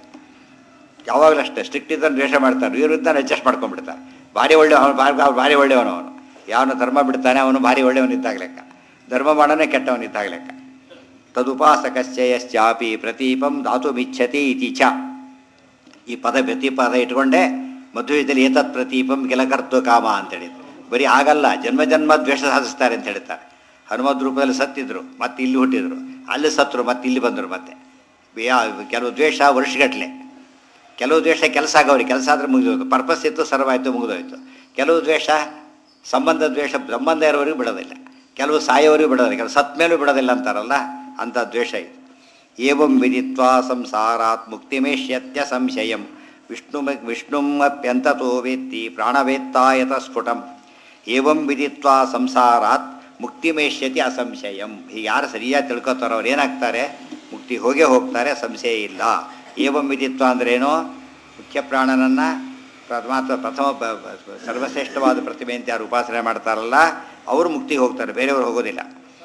[SPEAKER 1] ಯಾವಾಗಲೂ ಅಷ್ಟೇ ಸ್ಟ್ರಿಕ್ಟ್ ಇದ್ದನ್ನು ದ್ವೇಷ ಮಾಡ್ತಾರೆ ವಿರುದ್ಧ ಅಡ್ಜಸ್ಟ್ ಮಾಡ್ಕೊಂಡ್ಬಿಡ್ತಾರೆ ಭಾರಿ ಒಳ್ಳೆ ಅವನು ಭಾರಿ ಭಾರಿ ಒಳ್ಳೆಯವನು ಅವನು ಯಾವನು ಧರ್ಮ ಬಿಡ್ತಾನೆ ಅವನು ಭಾರಿ ಒಳ್ಳೆಯವನಿದ್ದಾಗ ಲೆಕ್ಕ ಧರ್ಮ ಮಾಡೋನೇ ಕೆಟ್ಟವನಿದ್ದಾಗ ಲೆಕ್ಕ ತದುಪಾಸಕಶ್ಚಯಶ್ಚಾಪಿ ಪ್ರತೀಪಂ ಧಾತುಮಿಚ್ಛತಿ ಇತಿ ಚ ಈ ಪದ ಪ್ರತಿಪದ ಇಟ್ಕೊಂಡೆ ಮದುವೆಯಲ್ಲಿ ಏತತ್ ಪ್ರತೀಪಂ ಗೆಲಕರ್ತು ಕಾಮ ಅಂತೇಳಿ ಬರೀ ಆಗಲ್ಲ ಜನ್ಮ ಜನ್ಮ ದ್ವೇಷ ಸಾಧಿಸ್ತಾರೆ ಅಂತ ಹೇಳ್ತಾರೆ ಹನುಮದ್ ರೂಪದಲ್ಲಿ ಸತ್ತಿದ್ರು ಮತ್ತೆ ಇಲ್ಲಿ ಹುಟ್ಟಿದ್ರು ಅಲ್ಲಿ ಸತ್ತರು ಮತ್ತೆ ಇಲ್ಲಿ ಬಂದರು ಮತ್ತೆ ಯಾ- ಕೆಲವು ದ್ವೇಷ ವರ್ಷಗಟ್ಟಲೆ ಕೆಲವು ದ್ವೇಷ ಕೆಲಸ ಆಗೋರಿಗೆ ಕೆಲಸ ಆದರೆ ಮುಗಿದೋಯ್ತು ಪರ್ಪಸ್ ಇತ್ತು ಸರ್ವಾಯಿತು ಮುಗಿದೋಯ್ತು ಕೆಲವು ದ್ವೇಷ ಸಂಬಂಧ ದ್ವೇಷ ಸಂಬಂಧ ಇರೋವರೆಗೂ ಬಿಡೋದಿಲ್ಲ ಕೆಲವು ಸಾಯೋವರೆಗೂ ಬಿಡೋದಿಲ್ಲ ಕೆಲವು ಸತ್ ಮೇಲೂ ಬಿಡೋದಿಲ್ಲ ಅಂತಾರಲ್ಲ ಅಂಥ ದ್ವೇಷ ಇದು ಏವಂ ವಿದಿತ್ವಾ ಸಂಸಾರಾತ್ ಮುಕ್ತಿಮೇಷ್ಯತ್ಯ ಸಂಶಯಂ ವಿಷ್ಣು ವಿಷ್ಣುಮಪ್ಯಂತತೋ ವೇತ್ತಿ ಪ್ರಾಣವೇತ್ತಾಯತ ಸ್ಫುಟಂ ಏವಂ ವಿದಿತ್ವಾ ಸಂಸಾರಾತ್ ಮುಕ್ತಿಮೇಷ್ಯತಿ ಅಸಂಶಯಂ ಹೀಗೆ ಯಾರು ಸರಿಯಾಗಿ ತಿಳ್ಕೊತಾರೋ ಅವ್ರು ಏನಾಗ್ತಾರೆ ಮುಕ್ತಿ ಹೋಗೇ ಹೋಗ್ತಾರೆ ಸಂಶಯ ಇಲ್ಲ ಏವಂ ವಿದಿತ್ವ ಅಂದ್ರೇನು ಮುಖ್ಯ ಪ್ರಾಣನನ್ನು ಪರಮಾತ್ಮ ಪ್ರಥಮ ಬ- ಬ- ಸರ್ವಶ್ರೇಷ್ಠವಾದ ಪ್ರತಿಮೆ ಅಂತ ಯಾರು ಉಪಾಸನೆ ಮಾಡ್ತಾರಲ್ಲ ಅವರು ಮುಕ್ತಿಗೆ ಹೋಗ್ತಾರೆ ಬೇರೆಯವರು ಹೋಗೋದಿಲ್ಲ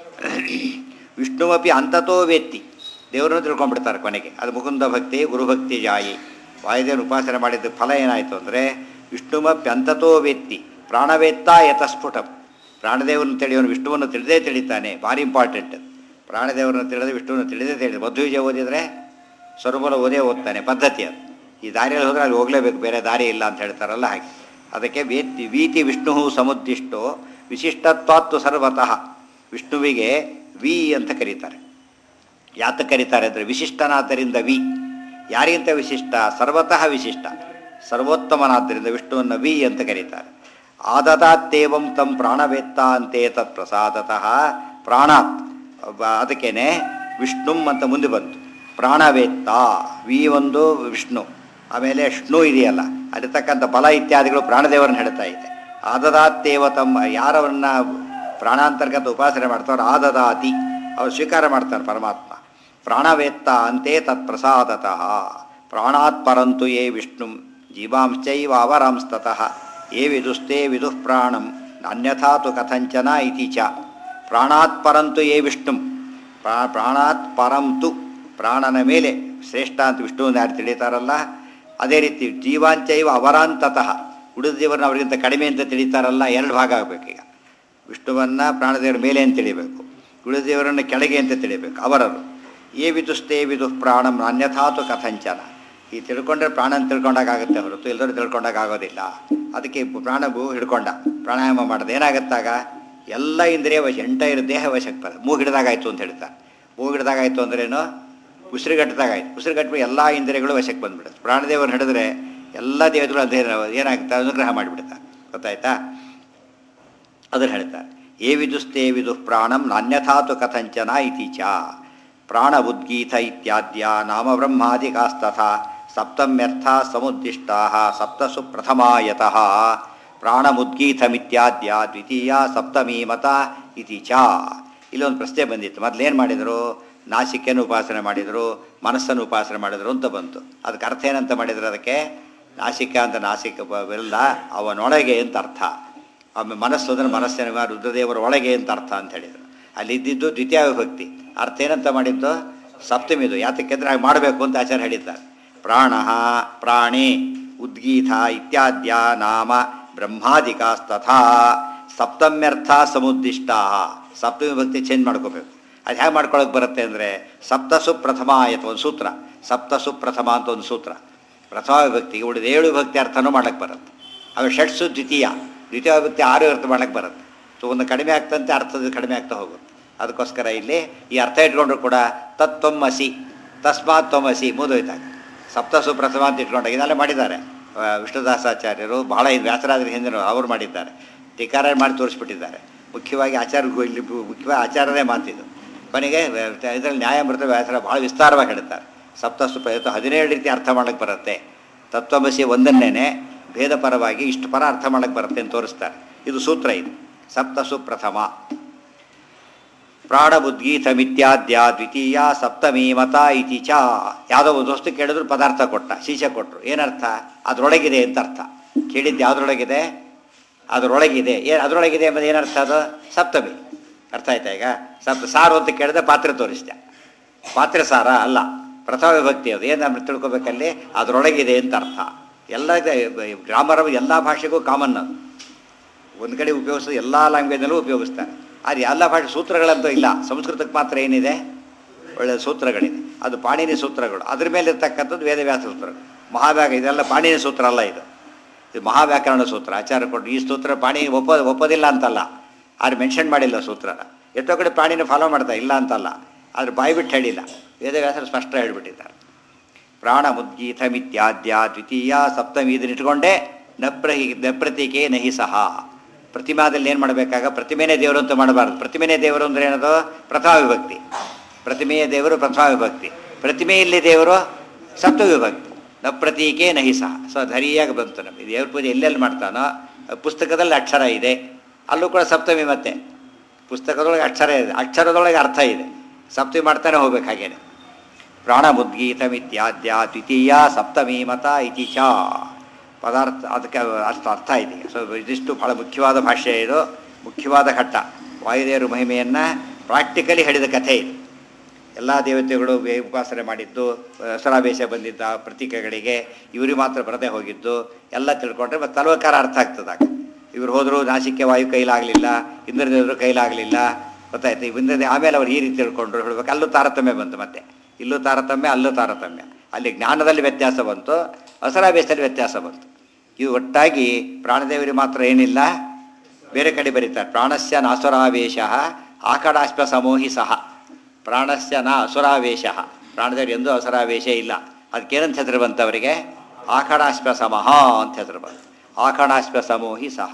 [SPEAKER 1] ವಿಷ್ಣುವಪಿ ಅಂತತೋ ವೇತ್ತಿ ದೇವರನ್ನು ತಿಳ್ಕೊಂಡ್ಬಿಡ್ತಾರೆ ಕೊನೆಗೆ ಅದು ಮುಕುಂದ ಭಕ್ತಿ ಗುರುಭಕ್ತಿ ಜಾಯಿ ವಾಯುದೇವನ ಉಪಾಸನೆ ಮಾಡಿದ ಫಲ ಏನಾಯಿತು ಅಂದರೆ ವಿಷ್ಣುವಪಿ ಅಂತತೋ ವೇತ್ತಿ ಪ್ರಾಣವೇತ್ತ ಯತಸ್ಫುಟಂ ಪ್ರಾಣದೇವರನ್ನು ತಿಳಿಯೋನು ವಿಷ್ಣುವನ್ನು ತಿಳಿದೇ ತಿಳಿತಾನೆ ಭಾರಿ ಇಂಪಾರ್ಟೆಂಟ್ ಪ್ರಾಣದೇವರನ್ನು ತಿಳಿದು ವಿಷ್ಣುವನ್ನು ತಿಳಿದೇ ತಿಳಿದು ಮಧ್ವಿಜಯ ಓದಿದರೆ ಸ್ವರೂಪಲ ಓದೇ ಓದ್ತಾನೆ ಪದ್ಧತಿ ಅದು ಈ ದಾರಿಯಲ್ಲಿ ಹೋದರೆ ಅಲ್ಲಿ ಹೋಗಲೇಬೇಕು ಬೇರೆ ದಾರಿ ಇಲ್ಲ ಅಂತ ಹೇಳ್ತಾರಲ್ಲ ಹಾಗೆ ಅದಕ್ಕೆ ವೇತ್ತಿ ವೀತಿ ವಿಷ್ಣು ಸಮುದ್ದಿಷ್ಟೋ ವಿಶಿಷ್ಟತ್ವಾತ್ತು ಸರ್ವತಃ ವಿಷ್ಣುವಿಗೆ ವಿ ಅಂತ ಕರೀತಾರೆ ಯಾತ ಕರೀತಾರೆ ಅಂದರೆ ವಿಶಿಷ್ಟನಾದ್ದರಿಂದ ವಿ ಯಾರಿಗಿಂತ ವಿಶಿಷ್ಟ ಸರ್ವತಃ ವಿಶಿಷ್ಟ ಸರ್ವೋತ್ತಮನಾದ್ದರಿಂದ ವಿಷ್ಣುವನ್ನು ವಿ ಅಂತ ಕರೀತಾರೆ ಆದದಾತ್ತೇವಂ ತಂ ಪ್ರಾಣವೇತ್ತ ಅಂತೆ ತತ್ ಪ್ರಸಾದತಃ ಪ್ರಾಣಾತ್ ಬ- ಅದಕ್ಕೇನೆ ವಿಷ್ಣುಂ ಅಂತ ಮುಂದೆ ಬಂತು ಪ್ರಾಣವೇತ್ತ ವಿ ಒಂದು ವಿಷ್ಣು ಆಮೇಲೆ ಷ್ಣು ಇದೆಯಲ್ಲ ಅಲ್ಲಿರ್ತಕ್ಕಂಥ ಬಲ ಇತ್ಯಾದಿಗಳು ಪ್ರಾಣದೇವರನ್ನು ಹೇಳ್ತಾ ಇದೆ ಆದದಾತ್ತೇವ ತಮ್ಮ ಯಾರವನ್ನ ಪ್ರಾಣಾಂತರ್ಗತ ಉಪಾಸನೆ ಮಾಡ್ತಾರೋ ಆದದಾತಿ ಅವ್ರು ಸ್ವೀಕಾರ ಮಾಡ್ತಾರೆ ಪರಮಾತ್ಮ ಪ್ರಾಣವೇತ್ತ ಅಂತೆ ತತ್ ಪ್ರಸಾದತಃ ಪ್ರಾಣಾತ್ ಪರಂತು ಯೇ ವಿಷ್ಣು ಜೀವಾಂಶ್ಚೈವ ಅವರಾಂಸ್ತತಃ ಯೇ ವಿದುಸ್ತೆ ವಿದುಃ ಪ್ರಾಣಂ ಅನ್ಯಥಾ ತು ಕಥಂಚನ ಇತಿ ಚ ಪ್ರಾಣಾತ್ ಪರಂತು ಯೇ ವಿಷ್ಣು ಪ್ರಾ ಪ್ರಾಣಾತ್ ಪರಂತು ಪ್ರಾಣನ ಮೇಲೆ ಶ್ರೇಷ್ಠ ಅಂತ ವಿಷ್ಣುವನ್ನು ಯಾರು ತಿಳಿತಾರಲ್ಲ ಅದೇ ರೀತಿ ಜೀವಾಂಚೈವ ಅವರಾಂತತಃ ಉಳಿದ ಜೀವನ ಅವರಿಗಿಂತ ಕಡಿಮೆ ಅಂತ ತಿಳಿತಾರಲ್ಲ ಎರಡು ಭಾಗ ಆಗಬೇಕೀಗ ವಿಷ್ಣುವನ್ನು ಪ್ರಾಣದೇವರ ಮೇಲೆ ಅಂತ ತಿಳಿಬೇಕು ಉಳಿದ ದೇವರನ್ನು ಕೆಳಗೆ ಅಂತ ತಿಳಿಬೇಕು ಅವರರು ಏ ವಿದುಸ್ತೆ ವಿದು ಪ್ರಾಣಂ ಅನ್ಯಥಾತು ಕಥಂಚನ ಈ ತಿಳ್ಕೊಂಡ್ರೆ ಪ್ರಾಣನ ತಿಳ್ಕೊಂಡಾಗುತ್ತೆ ಹೊರತು ಎಲ್ಲರೂ ತಿಳ್ಕೊಂಡಾಗ ಆಗೋದಿಲ್ಲ ಅದಕ್ಕೆ ಪ್ರಾಣವು ಹಿಡ್ಕೊಂಡ ಪ್ರಾಣಾಯಾಮ ಮಾಡೋದು ಏನಾಗುತ್ತಾಗ ಎಲ್ಲ ಇಂದ್ರಿಯ ವಶ ಎಂಟೈರ್ ದೇಹ ವಶಕ್ಕೆ ಬರ ಮೂಗು ಹಿಡ್ದಾಗಾಯ್ತು ಅಂತ ಹೇಳ್ತಾರೆ ಮೂಗು ಹಿಡ್ದಾಗಾಯ್ತು ಅಂದ್ರೇನು ಉಸಿರುಗಟ್ಟದಾಗಾಯ್ತು ಉಸಿರುಗಟ್ಬಿಟ್ಟು ಎಲ್ಲ ಇಂದ್ರಿಯಗಳು ವಶಕ್ಕೆ ಬಂದ್ಬಿಡುತ್ತೆ ಪ್ರಾಣದೇವರನ್ನು ಹಿಡಿದ್ರೆ ಎಲ್ಲ ದೇವತೆಗಳು ಅಧ್ಯಯನ ಏನಾಗುತ್ತೆ ಅನುಗ್ರಹ ಮಾಡಿಬಿಡ್ತಾರೆ ಗೊತ್ತಾಯ್ತಾ ಅದನ್ನು ಹೇಳ್ತಾರೆ ಏ ವಿದುಸ್ತೆ ವಿದು ಪ್ರಾಣಂ ನಾನ್ಯಥಾತು ಕಥಂಚನ ಇತಿ ಚ ಪ್ರಾಣ ಉದ್ಗೀತ ಇತ್ಯಾದ್ಯ ನಾಮ ಬ್ರಹ್ಮಾದಿಕಾಸ್ತಥಾ ಸಪ್ತಮ್ಯರ್ಥ ಸಮುದ್ದಿಷ್ಟಾ ಸಪ್ತಸು ಪ್ರಥಮಾಯತಃ ಪ್ರಾಣಮುದ್ಗೀತಮಿತ್ಯಾದ್ಯ ದ್ವಿತೀಯ ಸಪ್ತಮೀ ಮತ ಇತಿ ಚ ಇಲ್ಲೊಂದು ಪ್ರಶ್ನೆ ಬಂದಿತ್ತು ಮೊದಲೇನು ಮಾಡಿದರು ನಾಸಿಕೆಯನ್ನು ಉಪಾಸನೆ ಮಾಡಿದರು ಮನಸ್ಸನ್ನು ಉಪಾಸನೆ ಮಾಡಿದರು ಅಂತ ಬಂತು ಅದಕ್ಕೆ ಅರ್ಥ ಏನಂತ ಮಾಡಿದ್ರು ಅದಕ್ಕೆ ನಾಸಿಕ ಅಂತ ನಾಸಿಕ ಇಲ್ಲ ಅವನೊಳಗೆ ಅಂತ ಅರ್ಥ ಆಮೇಲೆ ಮನಸ್ಸು ಅಂದರೆ ಮನಸ್ಸಿನ ರುದ್ರದೇವರ ಒಳಗೆ ಅಂತ ಅರ್ಥ ಅಂತ ಹೇಳಿದರು ಅಲ್ಲಿ ಇದ್ದಿದ್ದು ದ್ವಿತೀಯ ವಿಭಕ್ತಿ ಅರ್ಥ ಏನಂತ ಮಾಡಿದ್ದು ಸಪ್ತಮಿದು ಯಾತಕ್ಕೆಂದ್ರೆ ಹಾಗೆ ಮಾಡಬೇಕು ಅಂತ ಆಚಾರ್ಯ ಹೇಳಿದ್ದಾರೆ ಪ್ರಾಣ ಪ್ರಾಣಿ ಉದ್ಗೀತ ಇತ್ಯಾದ್ಯ ನಾಮ ಬ್ರಹ್ಮಾದಿಕಾಸ್ತಥಾ ಸಪ್ತಮ್ಯರ್ಥ ಸಮುದ್ದಿಷ್ಟ ಸಪ್ತಮಿ ವಿಭಕ್ತಿ ಚೇಂಜ್ ಮಾಡ್ಕೋಬೇಕು ಅದು ಹೇಗೆ ಮಾಡ್ಕೊಳಕ್ಕೆ ಬರುತ್ತೆ ಅಂದರೆ ಸಪ್ತಸು ಪ್ರಥಮ ಆಯತು ಒಂದು ಸೂತ್ರ ಸಪ್ತಸು ಪ್ರಥಮ ಅಂತ ಒಂದು ಸೂತ್ರ ಪ್ರಥಮ ವಿಭಕ್ತಿಗೆ ಉಳಿದ ಏಳು ವಿಭಕ್ತಿ ಅರ್ಥನೂ ಮಾಡಕ್ಕೆ ಬರುತ್ತೆ ಆಮೇಲೆ ಷಟ್ಸು ದ್ವಿತೀಯ ದ್ವಿತೀಯ ವಿಭಕ್ತಿ ಆರು ಅರ್ಥ ಮಾಡಕ್ಕೆ ಬರುತ್ತೆ ಸೊ ಒಂದು ಕಡಿಮೆ ಆಗ್ತಂತೆ ಅರ್ಥದ ಕಡಿಮೆ ಆಗ್ತಾ ಹೋಗುತ್ತೆ ಅದಕ್ಕೋಸ್ಕರ ಇಲ್ಲಿ ಈ ಅರ್ಥ ಇಟ್ಕೊಂಡ್ರು ಕೂಡ ತತ್ವಮಸಿ ತಸ್ಮಾತ್ ತ್ವಮಸಿ ಮುದೋಯ್ತಾಗ ಸಪ್ತಸು ಪ್ರಥಮ ಅಂತ ಇಟ್ಕೊಂಡಾಗ ಇದೆಲ್ಲ ಮಾಡಿದ್ದಾರೆ ಆ, ವಿಷ್ಣುದಾಸಾಚಾರ್ಯರು ಬಹಳ ಇದು ವ್ಯಾಸರಾದ್ರ ಹಿಂದಿನ ಅವರು ಮಾಡಿದ್ದಾರೆ ಟೀಕಾರ ಮಾಡಿ ತೋರಿಸ್ಬಿಟ್ಟಿದ್ದಾರೆ ಮುಖ್ಯವಾಗಿ ಆಚಾರ್ಯ ಇಲ್ಲಿ ಮುಖ್ಯವಾಗಿ ಆಚಾರ್ಯರೇ ಮಾತಿದ್ದು ಕೊನೆಗೆ ಇದರಲ್ಲಿ ನ್ಯಾಯಾಮೃತ ವ್ಯಾಸರ ಭಾಳ ವಿಸ್ತಾರವಾಗಿ ಹೇಳ್ತಾರೆ ಸಪ್ತಸು ಪ್ರಯತ್ನ ಹದಿನೇಳು ರೀತಿ ಅರ್ಥ ಮಾಡಕ್ಕೆ ಬರುತ್ತೆ ತತ್ವಮಸಿ ಒಂದನ್ನೇ ಭೇದ ಪರವಾಗಿ ಇಷ್ಟು ಪರ ಅರ್ಥ ಮಾಡಕ್ಕೆ ಬರುತ್ತೆ ಅಂತ ತೋರಿಸ್ತಾರೆ ಇದು ಸೂತ್ರ ಇದು ಸಪ್ತಸು ಪ್ರಥಮ ಪ್ರಾಣಬುದ್ಗೀತಮಿತ್ಯಾದ್ಯ ದ್ವಿತೀಯ ಸಪ್ತಮಿ ಮತ ಇತಿ ಚ ಯಾವುದೋ ಒಂದು ವಸ್ತು ಕೇಳಿದ್ರು ಪದಾರ್ಥ ಕೊಟ್ಟ ಶೀಶ ಕೊಟ್ಟರು ಏನರ್ಥ ಅದರೊಳಗಿದೆ ಅಂತ ಅರ್ಥ ಕೇಳಿದ್ದು ಯಾವುದ್ರೊಳಗಿದೆ ಅದರೊಳಗಿದೆ ಏನು ಅದರೊಳಗಿದೆ ಎಂಬುದು ಏನರ್ಥ ಅದು ಸಪ್ತಮಿ ಅರ್ಥ ಆಯ್ತಾ ಈಗ ಸಪ್ತ ಸಾರು ಅಂತ ಕೇಳಿದ್ರೆ ಪಾತ್ರೆ ತೋರಿಸಿದೆ ಪಾತ್ರೆ ಸಾರ ಅಲ್ಲ ಪ್ರಥಮ ವಿಭಕ್ತಿ ಅದು ಏನು ನಾವು ತಿಳ್ಕೊಬೇಕಲ್ಲಿ ಅದರೊಳಗಿದೆ ಅಂತ ಅರ್ಥ ಎಲ್ಲ ಗ್ರಾಮರ ಎಲ್ಲ ಭಾಷೆಗೂ ಕಾಮನ್ ಅದು ಒಂದು ಕಡೆ ಉಪಯೋಗಿಸೋದು ಎಲ್ಲ ಲ್ಯಾಂಗ್ವೇಜ್ನಲ್ಲೂ ಉಪಯೋಗಿಸ್ತಾರೆ ಆದರೆ ಎಲ್ಲ ಭಾಷೆ ಸೂತ್ರಗಳಂತೂ ಇಲ್ಲ ಸಂಸ್ಕೃತಕ್ಕೆ ಮಾತ್ರ ಏನಿದೆ ಒಳ್ಳೆಯ ಸೂತ್ರಗಳಿದೆ ಅದು ಪಾಣಿನಿ ಸೂತ್ರಗಳು ಅದ್ರ ಮೇಲೆ ಇರ್ತಕ್ಕಂಥದ್ದು ವೇದವ್ಯಾಸ ಸೂತ್ರಗಳು ಮಹಾವ್ಯಾಕ ಇದೆಲ್ಲ ಪಾಣಿನಿ ಸೂತ್ರ ಅಲ್ಲ ಇದು ಇದು ಮಹಾವ್ಯಾಕರಣ ಸೂತ್ರ ಆಚಾರ ಕೊಟ್ಟು ಈ ಸೂತ್ರ ಪಾಣಿ ಒಪ್ಪ ಒಪ್ಪೋದಿಲ್ಲ ಅಂತಲ್ಲ ಆದ್ರೆ ಮೆನ್ಷನ್ ಮಾಡಿಲ್ಲ ಸೂತ್ರನ ಎಷ್ಟೋ ಕಡೆ ಪ್ರಾಣಿನ ಫಾಲೋ ಮಾಡ್ತಾ ಇಲ್ಲ ಅಂತಲ್ಲ ಆದ್ರೆ ಬಾಯಿ ಬಿಟ್ಟು ಹೇಳಿಲ್ಲ ವೇದವ್ಯಾಸರು ಸ್ಪಷ್ಟ ಹೇಳಿಬಿಟ್ಟಿದ್ದಾರೆ ಪ್ರಾಣ ಮುದ್ಗೀತ ಮಿತ್ಯಾದ್ಯ ದ್ವಿತೀಯ ಸಪ್ತಮಿ ಇದನ್ನ ಇಟ್ಕೊಂಡೇ ನಪ್ರಹಿ ನಪ್ರತಿಕೆ ನಹಿ ಸಹ ಪ್ರತಿಮಾದಲ್ಲಿ ಏನು ಮಾಡಬೇಕಾಗ ಪ್ರತಿಮೆನೇ ದೇವರು ಅಂತ ಮಾಡಬಾರ್ದು ಪ್ರತಿಮೆನೇ ದೇವರು ಅಂದ್ರೆ ಏನದು ಪ್ರಥಮ ವಿಭಕ್ತಿ ಪ್ರತಿಮೆಯ ದೇವರು ಪ್ರಥಮ ವಿಭಕ್ತಿ ಪ್ರತಿಮೆಯಲ್ಲಿ ದೇವರು ಸಪ್ತ ವಿಭಕ್ತಿ ನಪ್ರತೀಕೆ ನಹಿ ಸಹ ಸೊ ಸರಿಯಾಗಿ ಬಂತು ನಮಗೆ ದೇವ್ರ ಪೂಜೆ ಎಲ್ಲೆಲ್ಲಿ ಮಾಡ್ತಾನೋ ಪುಸ್ತಕದಲ್ಲಿ ಅಕ್ಷರ ಇದೆ ಅಲ್ಲೂ ಕೂಡ ಸಪ್ತಮಿ ಮತ್ತೆ ಪುಸ್ತಕದೊಳಗೆ ಅಕ್ಷರ ಇದೆ ಅಕ್ಷರದೊಳಗೆ ಅರ್ಥ ಇದೆ ಸಪ್ತಮಿ ಮಾಡ್ತಾನೆ ಹೋಗ್ಬೇಕು ಹಾಗೇನೆ ಪ್ರಾಣಬುದ್ಗೀತಮಿತ್ಯಾದ್ಯ ದ್ವಿತೀಯ ಸಪ್ತಮಿ ಮತ ಇತಿ ಚ ಪದಾರ್ಥ ಅದಕ್ಕೆ ಅಷ್ಟು ಅರ್ಥ ಇದೆ ಸೊ ಇದಿಷ್ಟು ಬಹಳ ಮುಖ್ಯವಾದ ಭಾಷೆ ಇದು ಮುಖ್ಯವಾದ ಘಟ್ಟ ವಾಯುದೇವರ ಮಹಿಮೆಯನ್ನು ಪ್ರಾಕ್ಟಿಕಲಿ ಹೇಳಿದ ಕಥೆ ಇದು ಎಲ್ಲ ದೇವತೆಗಳು ವೇ- ಉಪಾಸನೆ ಮಾಡಿದ್ದು ದಸರಾವೇಶ ಬಂದಿದ್ದ ಪ್ರತೀಕಗಳಿಗೆ ಇವ್ರಿಗೆ ಮಾತ್ರ ಬರದೇ ಹೋಗಿದ್ದು ಎಲ್ಲ ತಿಳ್ಕೊಂಡ್ರೆ ಮತ್ತು ತಲವಕಾರ ಅರ್ಥ ಆಗ್ತದಾಗ ಇವ್ರು ಹೋದರು ನಾಸಿಕೆ ವಾಯು ಕೈಲಾಗಲಿಲ್ಲ ಇಂದ್ರದೇವರು ಕೈಲಾಗಲಿಲ್ಲ ಗೊತ್ತಾಯ್ತು ಇಂದ್ರದೇ ಆಮೇಲೆ ಅವ್ರು ಈ ರೀತಿ ತಿಳ್ಕೊಂಡ್ರು ಹೇಳ್ಬೇಕು ಅಲ್ಲೂ ತಾರತಮ್ಯ ಬಂತು ಮತ್ತೆ ಇಲ್ಲೂ ತಾರತಮ್ಯ ಅಲ್ಲೂ ತಾರತಮ್ಯ ಅಲ್ಲಿ ಜ್ಞಾನದಲ್ಲಿ ವ್ಯತ್ಯಾಸ ಬಂತು ಅಸರಾವೇಶದಲ್ಲಿ ವ್ಯತ್ಯಾಸ ಬಂತು ಇವು ಒಟ್ಟಾಗಿ ಪ್ರಾಣದೇವರಿಗೆ ಮಾತ್ರ ಏನಿಲ್ಲ ಬೇರೆ ಕಡೆ ಬರೀತಾರೆ ಪ್ರಾಣಸ್ಯ ನಾಸುರಾವೇಶ ಆಕಡಾಶ್ವ ಸಮೋಹಿ ಸಹ ಪ್ರಾಣಸ್ಯ ನ ಅಸುರಾವೇಶ ಪ್ರಾಣದೇವರು ಎಂದೂ ಅಸುರಾವೇಶ ಇಲ್ಲ ಅದಕ್ಕೇನಂತ ಹೆಸರು ಬಂತು ಅವರಿಗೆ ಆಕಡಾಶ್ವ ಸಮಹ ಅಂತ ಹೆಸರು ಬಂತು ಆಕಡಾಶ್ವ ಸಮೋಹಿ ಸಹ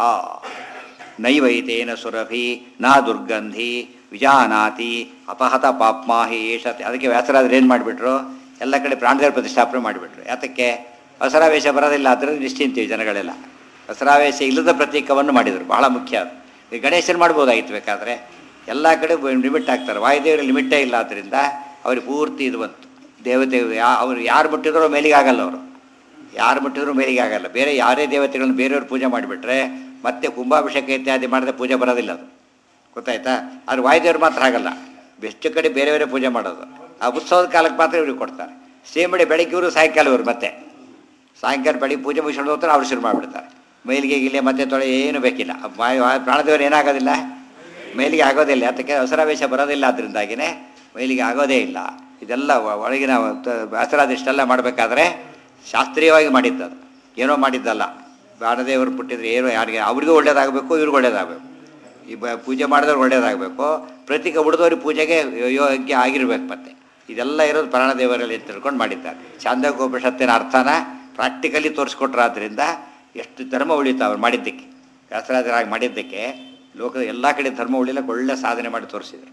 [SPEAKER 1] ನೈವೈತೇನ ಸುರಭಿ ನ ದುರ್ಗಂಧಿ ವಿಜಾನಾತಿ ಅಪಹತ ಪಾಪ್ಮಾಹಿ ಏಷತೆ ಅದಕ್ಕೆ ವ್ಯಾಸರಾದ್ರೆ ಏನು ಮಾಡಿಬಿಟ್ರು ಎಲ್ಲ ಕಡೆ ಪ್ರಾಣದೇವರ ಪ್ರತಿಷ್ಠಾಪನೆ ಮಾಡಿಬಿಟ್ರು ಯಾತಕ್ಕೆ ಅಸರಾವೇಶ ಬರೋದಿಲ್ಲ ಅದರಲ್ಲಿ ನಿಶ್ಚಿಂತೀವಿ ಜನಗಳೆಲ್ಲ ಅಸರಾವೇಶ ಇಲ್ಲದ ಪ್ರತೀಕವನ್ನು ಮಾಡಿದರು ಬಹಳ ಮುಖ್ಯ ಅದು ಈ ಗಣೇಶನ್ ಮಾಡ್ಬೋದಾಗಿತ್ತು ಬೇಕಾದರೆ ಎಲ್ಲ ಕಡೆ ಲಿಮಿಟ್ ಆಗ್ತಾರೆ ವಾಯುದೇವರಿಗೆ ಲಿಮಿಟೇ ಇಲ್ಲ ಆದ್ದರಿಂದ ಅವ್ರಿಗೆ ಪೂರ್ತಿ ಇದು ಬಂತು ದೇವತೆ ಯಾ ಅವ್ರು ಯಾರು ಮುಟ್ಟಿದ್ರೋ ಮೇಲಿಗೆ ಆಗಲ್ಲ ಅವರು ಯಾರು ಮುಟ್ಟಿದ್ರು ಮೇಲಿಗೆ ಆಗಲ್ಲ ಬೇರೆ ಯಾರೇ ದೇವತೆಗಳನ್ನು ಬೇರೆಯವ್ರು ಪೂಜೆ ಮಾಡಿಬಿಟ್ರೆ ಮತ್ತೆ ಕುಂಭಾಭಿಷೇಕ ಇತ್ಯಾದಿ ಮಾಡಿದ್ರೆ ಪೂಜೆ ಬರೋದಿಲ್ಲ ಅದು ಗೊತ್ತಾಯ್ತಾ ಆದ್ರೆ ವಾಯುದೇವ್ರು ಮಾತ್ರ ಆಗಲ್ಲ ಬೆಸ್ಟ್ ಕಡೆ ಬೇರೆ ಬೇರೆ ಪೂಜೆ ಮಾಡೋದು ಆ ಉತ್ಸವದ ಕಾಲಕ್ಕೆ ಮಾತ್ರ ಇವ್ರಿಗೆ ಕೊಡ್ತಾರೆ ಸೇಮಡಿ ಬೆಳಗ್ಗೆ ಇವರು ಸಾಯಂಕಾಲ ಇವರು ಮತ್ತೆ ಸಾಯಂಕಾಲ ಬೆಳಿಗ್ಗೆ ಪೂಜೆ ಮುಗಿಸ್ಕೊಂಡು ಹೋಗ್ತಾರೆ ಅವ್ರು ಶುರು ಮಾಡಿಬಿಡ್ತಾರೆ ಮೈಲಿಗೆ ಗಿಲೆ ಮತ್ತೆ ತೊಳೆ ಏನು ಬೇಕಿಲ್ಲ ವಾಯು ವಾಯು- ಪ್ರಾಣದೇವರು ಏನಾಗೋದಿಲ್ಲ ಮೈಲಿಗೆ ಆಗೋದಿಲ್ಲ ಅದಕ್ಕೆ ಅವಸರಾವೇಶ ಬರೋದಿಲ್ಲ ಅದರಿಂದಾಗಿನೇ ಮೈಲಿಗೆ ಆಗೋದೇ ಇಲ್ಲ ಇದೆಲ್ಲ ಒ- ಒಳಗಿನ ವ್ಯಾಸರಾದ ಇಷ್ಟೆಲ್ಲ ಮಾಡಬೇಕಾದ್ರೆ ಶಾಸ್ತ್ರೀಯವಾಗಿ ಮಾಡಿದ್ದದು ಏನೋ ಮಾಡಿದ್ದಲ್ಲ ಪ್ರಾಣದೇವರು ಪುಟ್ಟಿದ್ರೆ ಏನೋ ಯಾರಿಗೆ ಅವ್ರಿಗೂ ಒಳ್ಳೇದಾಗಬೇಕು ಇವ್ರಿಗೂ ಒಳ್ಳೇದಾಗಬೇಕು ಈ ಬ ಪೂಜೆ ಮಾಡಿದವ್ರು ಒಳ್ಳೇದಾಗಬೇಕು ಪ್ರತೀಕ ಉಳಿದವ್ರಿಗೆ ಪೂಜೆಗೆ ಯೋಗ್ಯ ಆಗಿರ್ಬೇಕು ಮತ್ತೆ ಇದೆಲ್ಲ ಇರೋದು ಪ್ರಾಣದೇವರಲ್ಲಿ ತಿಳ್ಕೊಂಡು ಮಾಡಿದ್ದಾರೆ ಚಾಂದಗೋಪನಿಷತ್ತಿನ ಅರ್ಥನ ಪ್ರಾಕ್ಟಿಕಲಿ ತೋರಿಸ್ಕೊಟ್ರಾದ್ರಿಂದ ಎಷ್ಟು ಧರ್ಮ ಉಳಿತು ಅವ್ರು ಮಾಡಿದ್ದಕ್ಕೆ ವ್ಯಾಸರಾಜರಾಗಿ ಮಾಡಿದ್ದಕ್ಕೆ ಲೋಕದ ಎಲ್ಲ ಕಡೆ ಧರ್ಮ ಉಳಿಲಕ್ಕೆ ಒಳ್ಳೆ ಸಾಧನೆ ಮಾಡಿ ತೋರಿಸಿದರು